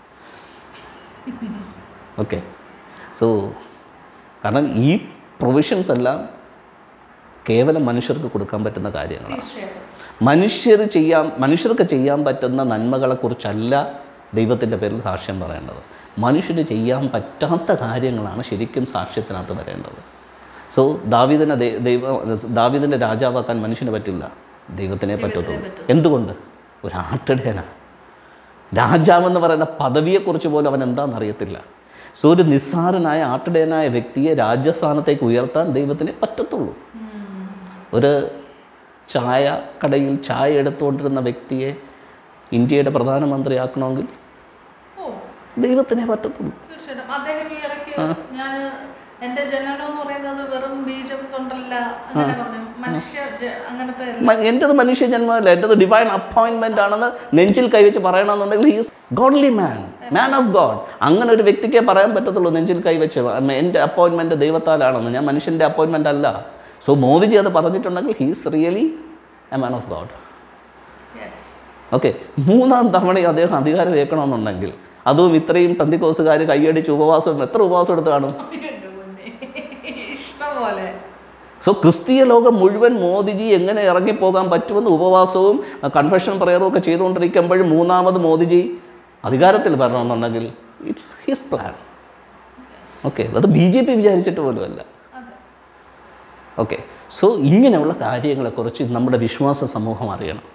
ഓക്കെ സോ കാരണം ഈ പ്രൊവിഷൻസ് എല്ലാം കേവലം മനുഷ്യർക്ക് കൊടുക്കാൻ പറ്റുന്ന കാര്യങ്ങളാണ് തീർച്ചയായിട്ടും മനുഷ്യർ ചെയ്യാൻ മനുഷ്യർക്ക് ചെയ്യാൻ പറ്റുന്ന നന്മകളെക്കുറിച്ചല്ല ദൈവത്തിൻ്റെ പേരിൽ സാക്ഷ്യം പറയേണ്ടത് മനുഷ്യന് ചെയ്യാൻ പറ്റാത്ത കാര്യങ്ങളാണ് ശരിക്കും സാക്ഷ്യത്തിനകത്ത് വരേണ്ടത് സോ ദാവീദിനെ ദൈ- ദൈവ ദാവീദിൻ്റെ രാജാവാക്കാൻ മനുഷ്യന് പറ്റില്ല ദൈവത്തിനെ പറ്റത്തുള്ളൂ എന്തുകൊണ്ട് ഒരു ആട്ടിടയനാണ് രാജാവെന്ന് പറയുന്ന പദവിയെക്കുറിച്ച് പോലും അവൻ എന്താണെന്ന് അറിയത്തില്ല സോ ഒരു നിസ്സാരനായ ആട്ടിടയനായ വ്യക്തിയെ രാജ്യസ്ഥാനത്തേക്ക് ഉയർത്താൻ ദൈവത്തിനെ പറ്റത്തുള്ളൂ ഒരു ചായ കടയിൽ ചായ എടുത്തുകൊണ്ടിരുന്ന വ്യക്തിയെ ഇന്ത്യയുടെ പ്രധാനമന്ത്രിയാക്കണമെങ്കിൽ ഓ ദൈവത്തിനെ പറ്റത്തുള്ളൂ തീർച്ചയായിട്ടും അദ്ദേഹം ഈ ഇടയ്ക്ക് ഞാൻ എന്റെ ജനനം എന്ന് പറയുന്നത് വെറും ബീജം കൊണ്ടല്ല അങ്ങനെ പറഞ്ഞു മനുഷ്യ ജ- അങ്ങനത്തെ അല്ല. മ- എൻ്റെത് മനുഷ്യ ജന്മമല്ല എൻ്റെത് ഡിവൈൻ അപ്പോയിൻമെൻ്റ് ആണെന്ന് നെഞ്ചിൽ കൈവച്ച് പറയണമെന്നുണ്ടെങ്കിൽ he's godly man man of God അങ്ങനെ ഒരു വ്യക്തിക്കേ പറയാൻ പറ്റത്തുള്ളൂ നെഞ്ചിൽ കൈവച്ച് എൻ്റെ അപ്പോയിൻമെൻറ്റ് ദൈവത്താലാണെന്ന് ഞാൻ മനുഷ്യൻ്റെ അപ്പോയിൻമെൻ്റ് അല്ല സോ മോദിജി അത് പറഞ്ഞിട്ടുണ്ടെങ്കിൽ he's really a man of God Yes. Okay മൂന്നാം തവണയും അദ്ദേഹം അധികാരം ഏൽക്കണമെന്നുണ്ടെങ്കിൽ അതും ഇത്രയും പന്തിക്കോസുകാർ കൈയടിച്ച് ഉപവാസം എത്ര ഉപവാസം എടുത്ത് കാണും എൻ്റെ പൊന്നേ. ഇഷ്ടം പോലെ സോ ക്രിസ്തീയ ലോകം മുഴുവൻ മോദിജി എങ്ങനെ ഇറങ്ങിപ്പോകാൻ പറ്റുമെന്ന് ഉപവാസവും കൺഫെഷൻ പ്രയറും ഒക്കെ ചെയ്തുകൊണ്ടിരിക്കുമ്പോഴും മൂന്നാമത് മോദിജി അധികാരത്തിൽ വരണമെന്നുണ്ടെങ്കിൽ ഇറ്റ്സ് ഹിസ് പ്ലാൻ ഓക്കെ അത് ബി ജെ പി വിചാരിച്ചിട്ട് പോലുമല്ല അതെ ഓക്കെ സോ ഇങ്ങനെയുള്ള കാര്യങ്ങളെക്കുറിച്ച് നമ്മുടെ വിശ്വാസ സമൂഹം അറിയണം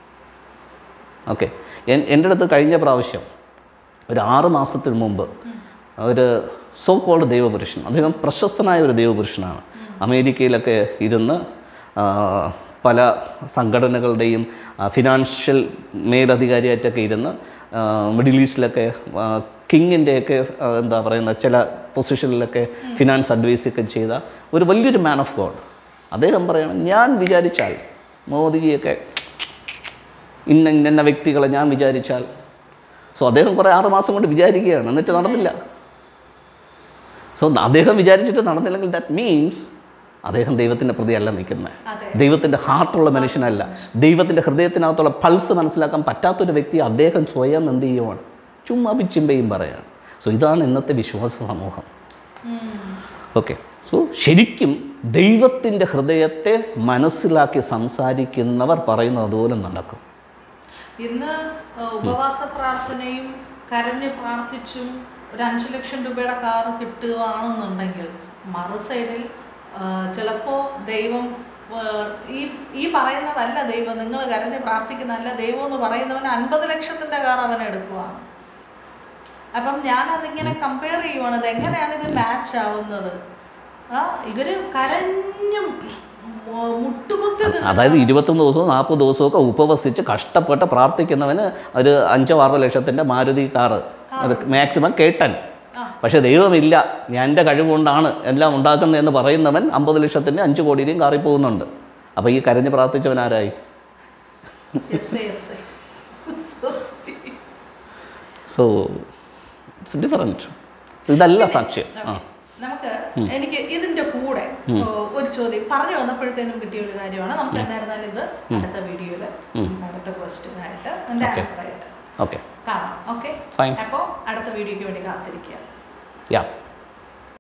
ഓക്കെ എൻ്റെ അടുത്ത് കഴിഞ്ഞ പ്രാവശ്യം ഒരു ആറ് മാസത്തിന് മുമ്പ് ഒരു സോ കോൾഡ് ദൈവപുരുഷൻ അദ്ദേഹം പ്രശസ്തനായ ഒരു ദൈവപുരുഷനാണ് അമേരിക്കയിലൊക്കെ ഇരുന്ന് ആ, പല സംഘടനകളുടെയും ഫിനാൻഷ്യൽ മേലധികാരിയായിട്ടൊക്കെ ഇരുന്ന് ആ, മിഡിൽ ഈസ്റ്റിലൊക്കെ ആ, കിങ്ങിൻ്റെയൊക്കെ ആ, എന്താ പറയുന്ന ചില പൊസിഷനിലൊക്കെ ഫിനാൻസ് അഡ്വൈസ് ഒക്കെ ചെയ്ത ഒരു വലിയൊരു മാൻ ഓഫ് ഗോഡ് അദ്ദേഹം പറയണം ഞാൻ വിചാരിച്ചാൽ മോദിജിയൊക്കെ ഇന്ന ഇന്ന വ്യക്തികളെ ഞാൻ വിചാരിച്ചാൽ സോ അദ്ദേഹം കുറേ ആറ് മാസം കൊണ്ട് വിചാരിക്കുകയാണ് എന്നിട്ട് നടന്നില്ല സോ അദ്ദേഹം വിചാരിച്ചിട്ട് നടന്നില്ലെങ്കിൽ ദാറ്റ് മീൻസ് അദ്ദേഹം ദൈവത്തിൻ്റെ പ്രതിയല്ല നിൽക്കുന്നത് അതെ ദൈവത്തിൻ്റെ ഹാർട്ടുള്ള മനുഷ്യനല്ല ദൈവത്തിൻ്റെ ഹൃദയത്തിനകത്തുള്ള പൾസ് മനസ്സിലാക്കാൻ പറ്റാത്തൊരു വ്യക്തി അദ്ദേഹം സ്വയം എന്ത് ചെയ്യുവാണ് ചുമ്മാ പിച്ചിമ്പയും പറയാണ് സോ ഇതാണ് ഇന്നത്തെ വിശ്വാസ സമൂഹം ഓക്കെ സോ ശരിക്കും ദൈവത്തിൻ്റെ ഹൃദയത്തെ മനസ്സിലാക്കി സംസാരിക്കുന്നവർ പറയുന്നത് അതുപോലെ നടക്കും ഇന്ന് ഏഹ്, ഉപവാസ പ്രാർത്ഥനയും കരഞ്ഞ് പ്രാർത്ഥിച്ചും ഒരു അഞ്ചു ലക്ഷം രൂപയുടെ കാറ് കിട്ടുകയാണെന്നുണ്ടെങ്കിൽ മറു സൈഡിൽ ചിലപ്പോൾ ദൈവം ഏഹ്, ഈ ഈ പറയുന്നതല്ല ദൈവം നിങ്ങൾ കരഞ്ഞ് പ്രാർത്ഥിക്കുന്നതല്ല ദൈവം എന്ന് പറയുന്നവൻ അൻപത് ലക്ഷത്തിൻ്റെ കാർ അവൻ എടുക്കുവാണ് അപ്പം ഞാനതിങ്ങനെ കമ്പയർ ചെയ്യുവാണ് ഇത് എങ്ങനെയാണ് ഇത് മാച്ച് ആവുന്നത് ആ ഇവര് കരഞ്ഞും മു- മുട്ടുകുത്തി കുത്തി നിന്ന് അതായത് ഇരുപത്തൊന്ന് ദിവസവും നാൽപ്പത് ദിവസവും ഒക്കെ ഉപവസിച്ച് കഷ്ടപ്പെട്ട് പ്രാർത്ഥിക്കുന്നവന് ഒരു അഞ്ചോ ആറോ ലക്ഷത്തിൻ്റെ മാരുതി കാറ് മാക്സിമം കേട്ടൻ ആ. പക്ഷേ ദൈവമില്ല ഞാൻ എൻ്റെ കഴിവുകൊണ്ടാണ് എല്ലാം ഉണ്ടാക്കുന്നതെന്ന് പറയുന്നവൻ അമ്പത് ലക്ഷത്തിൻ്റെ അഞ്ച് കോടിയുടെയും കാറിൽ പോകുന്നുണ്ട് അപ്പോൾ ഈ കരഞ്ഞ് പ്രാർത്ഥിച്ചവൻ ആരായി yes yes So sweet. So it's different ഇതല്ല സാക്ഷ്യം ആ നമുക്ക് എനിക്ക് ഇതിന്റെ കൂടെ ഓ, ഒരു ചോദ്യം പറഞ്ഞു വന്നപ്പോഴത്തേനും കിട്ടിയ ഒരു കാര്യമാണ് നമുക്ക് എന്നായിരുന്നാലും ഇത് അടുത്ത വീഡിയോയില് അടുത്ത ക്വസ്റ്റ്യൻ ആയിട്ട് അതിന്റെ ആൻസർ ആയിട്ട് ഓക്കെ കാണാം ഓക്കെ ഫൈൻ അപ്പോൾ അടുത്ത വീഡിയോയ്ക്ക് വേണ്ടി കാത്തിരിക്കുക യാ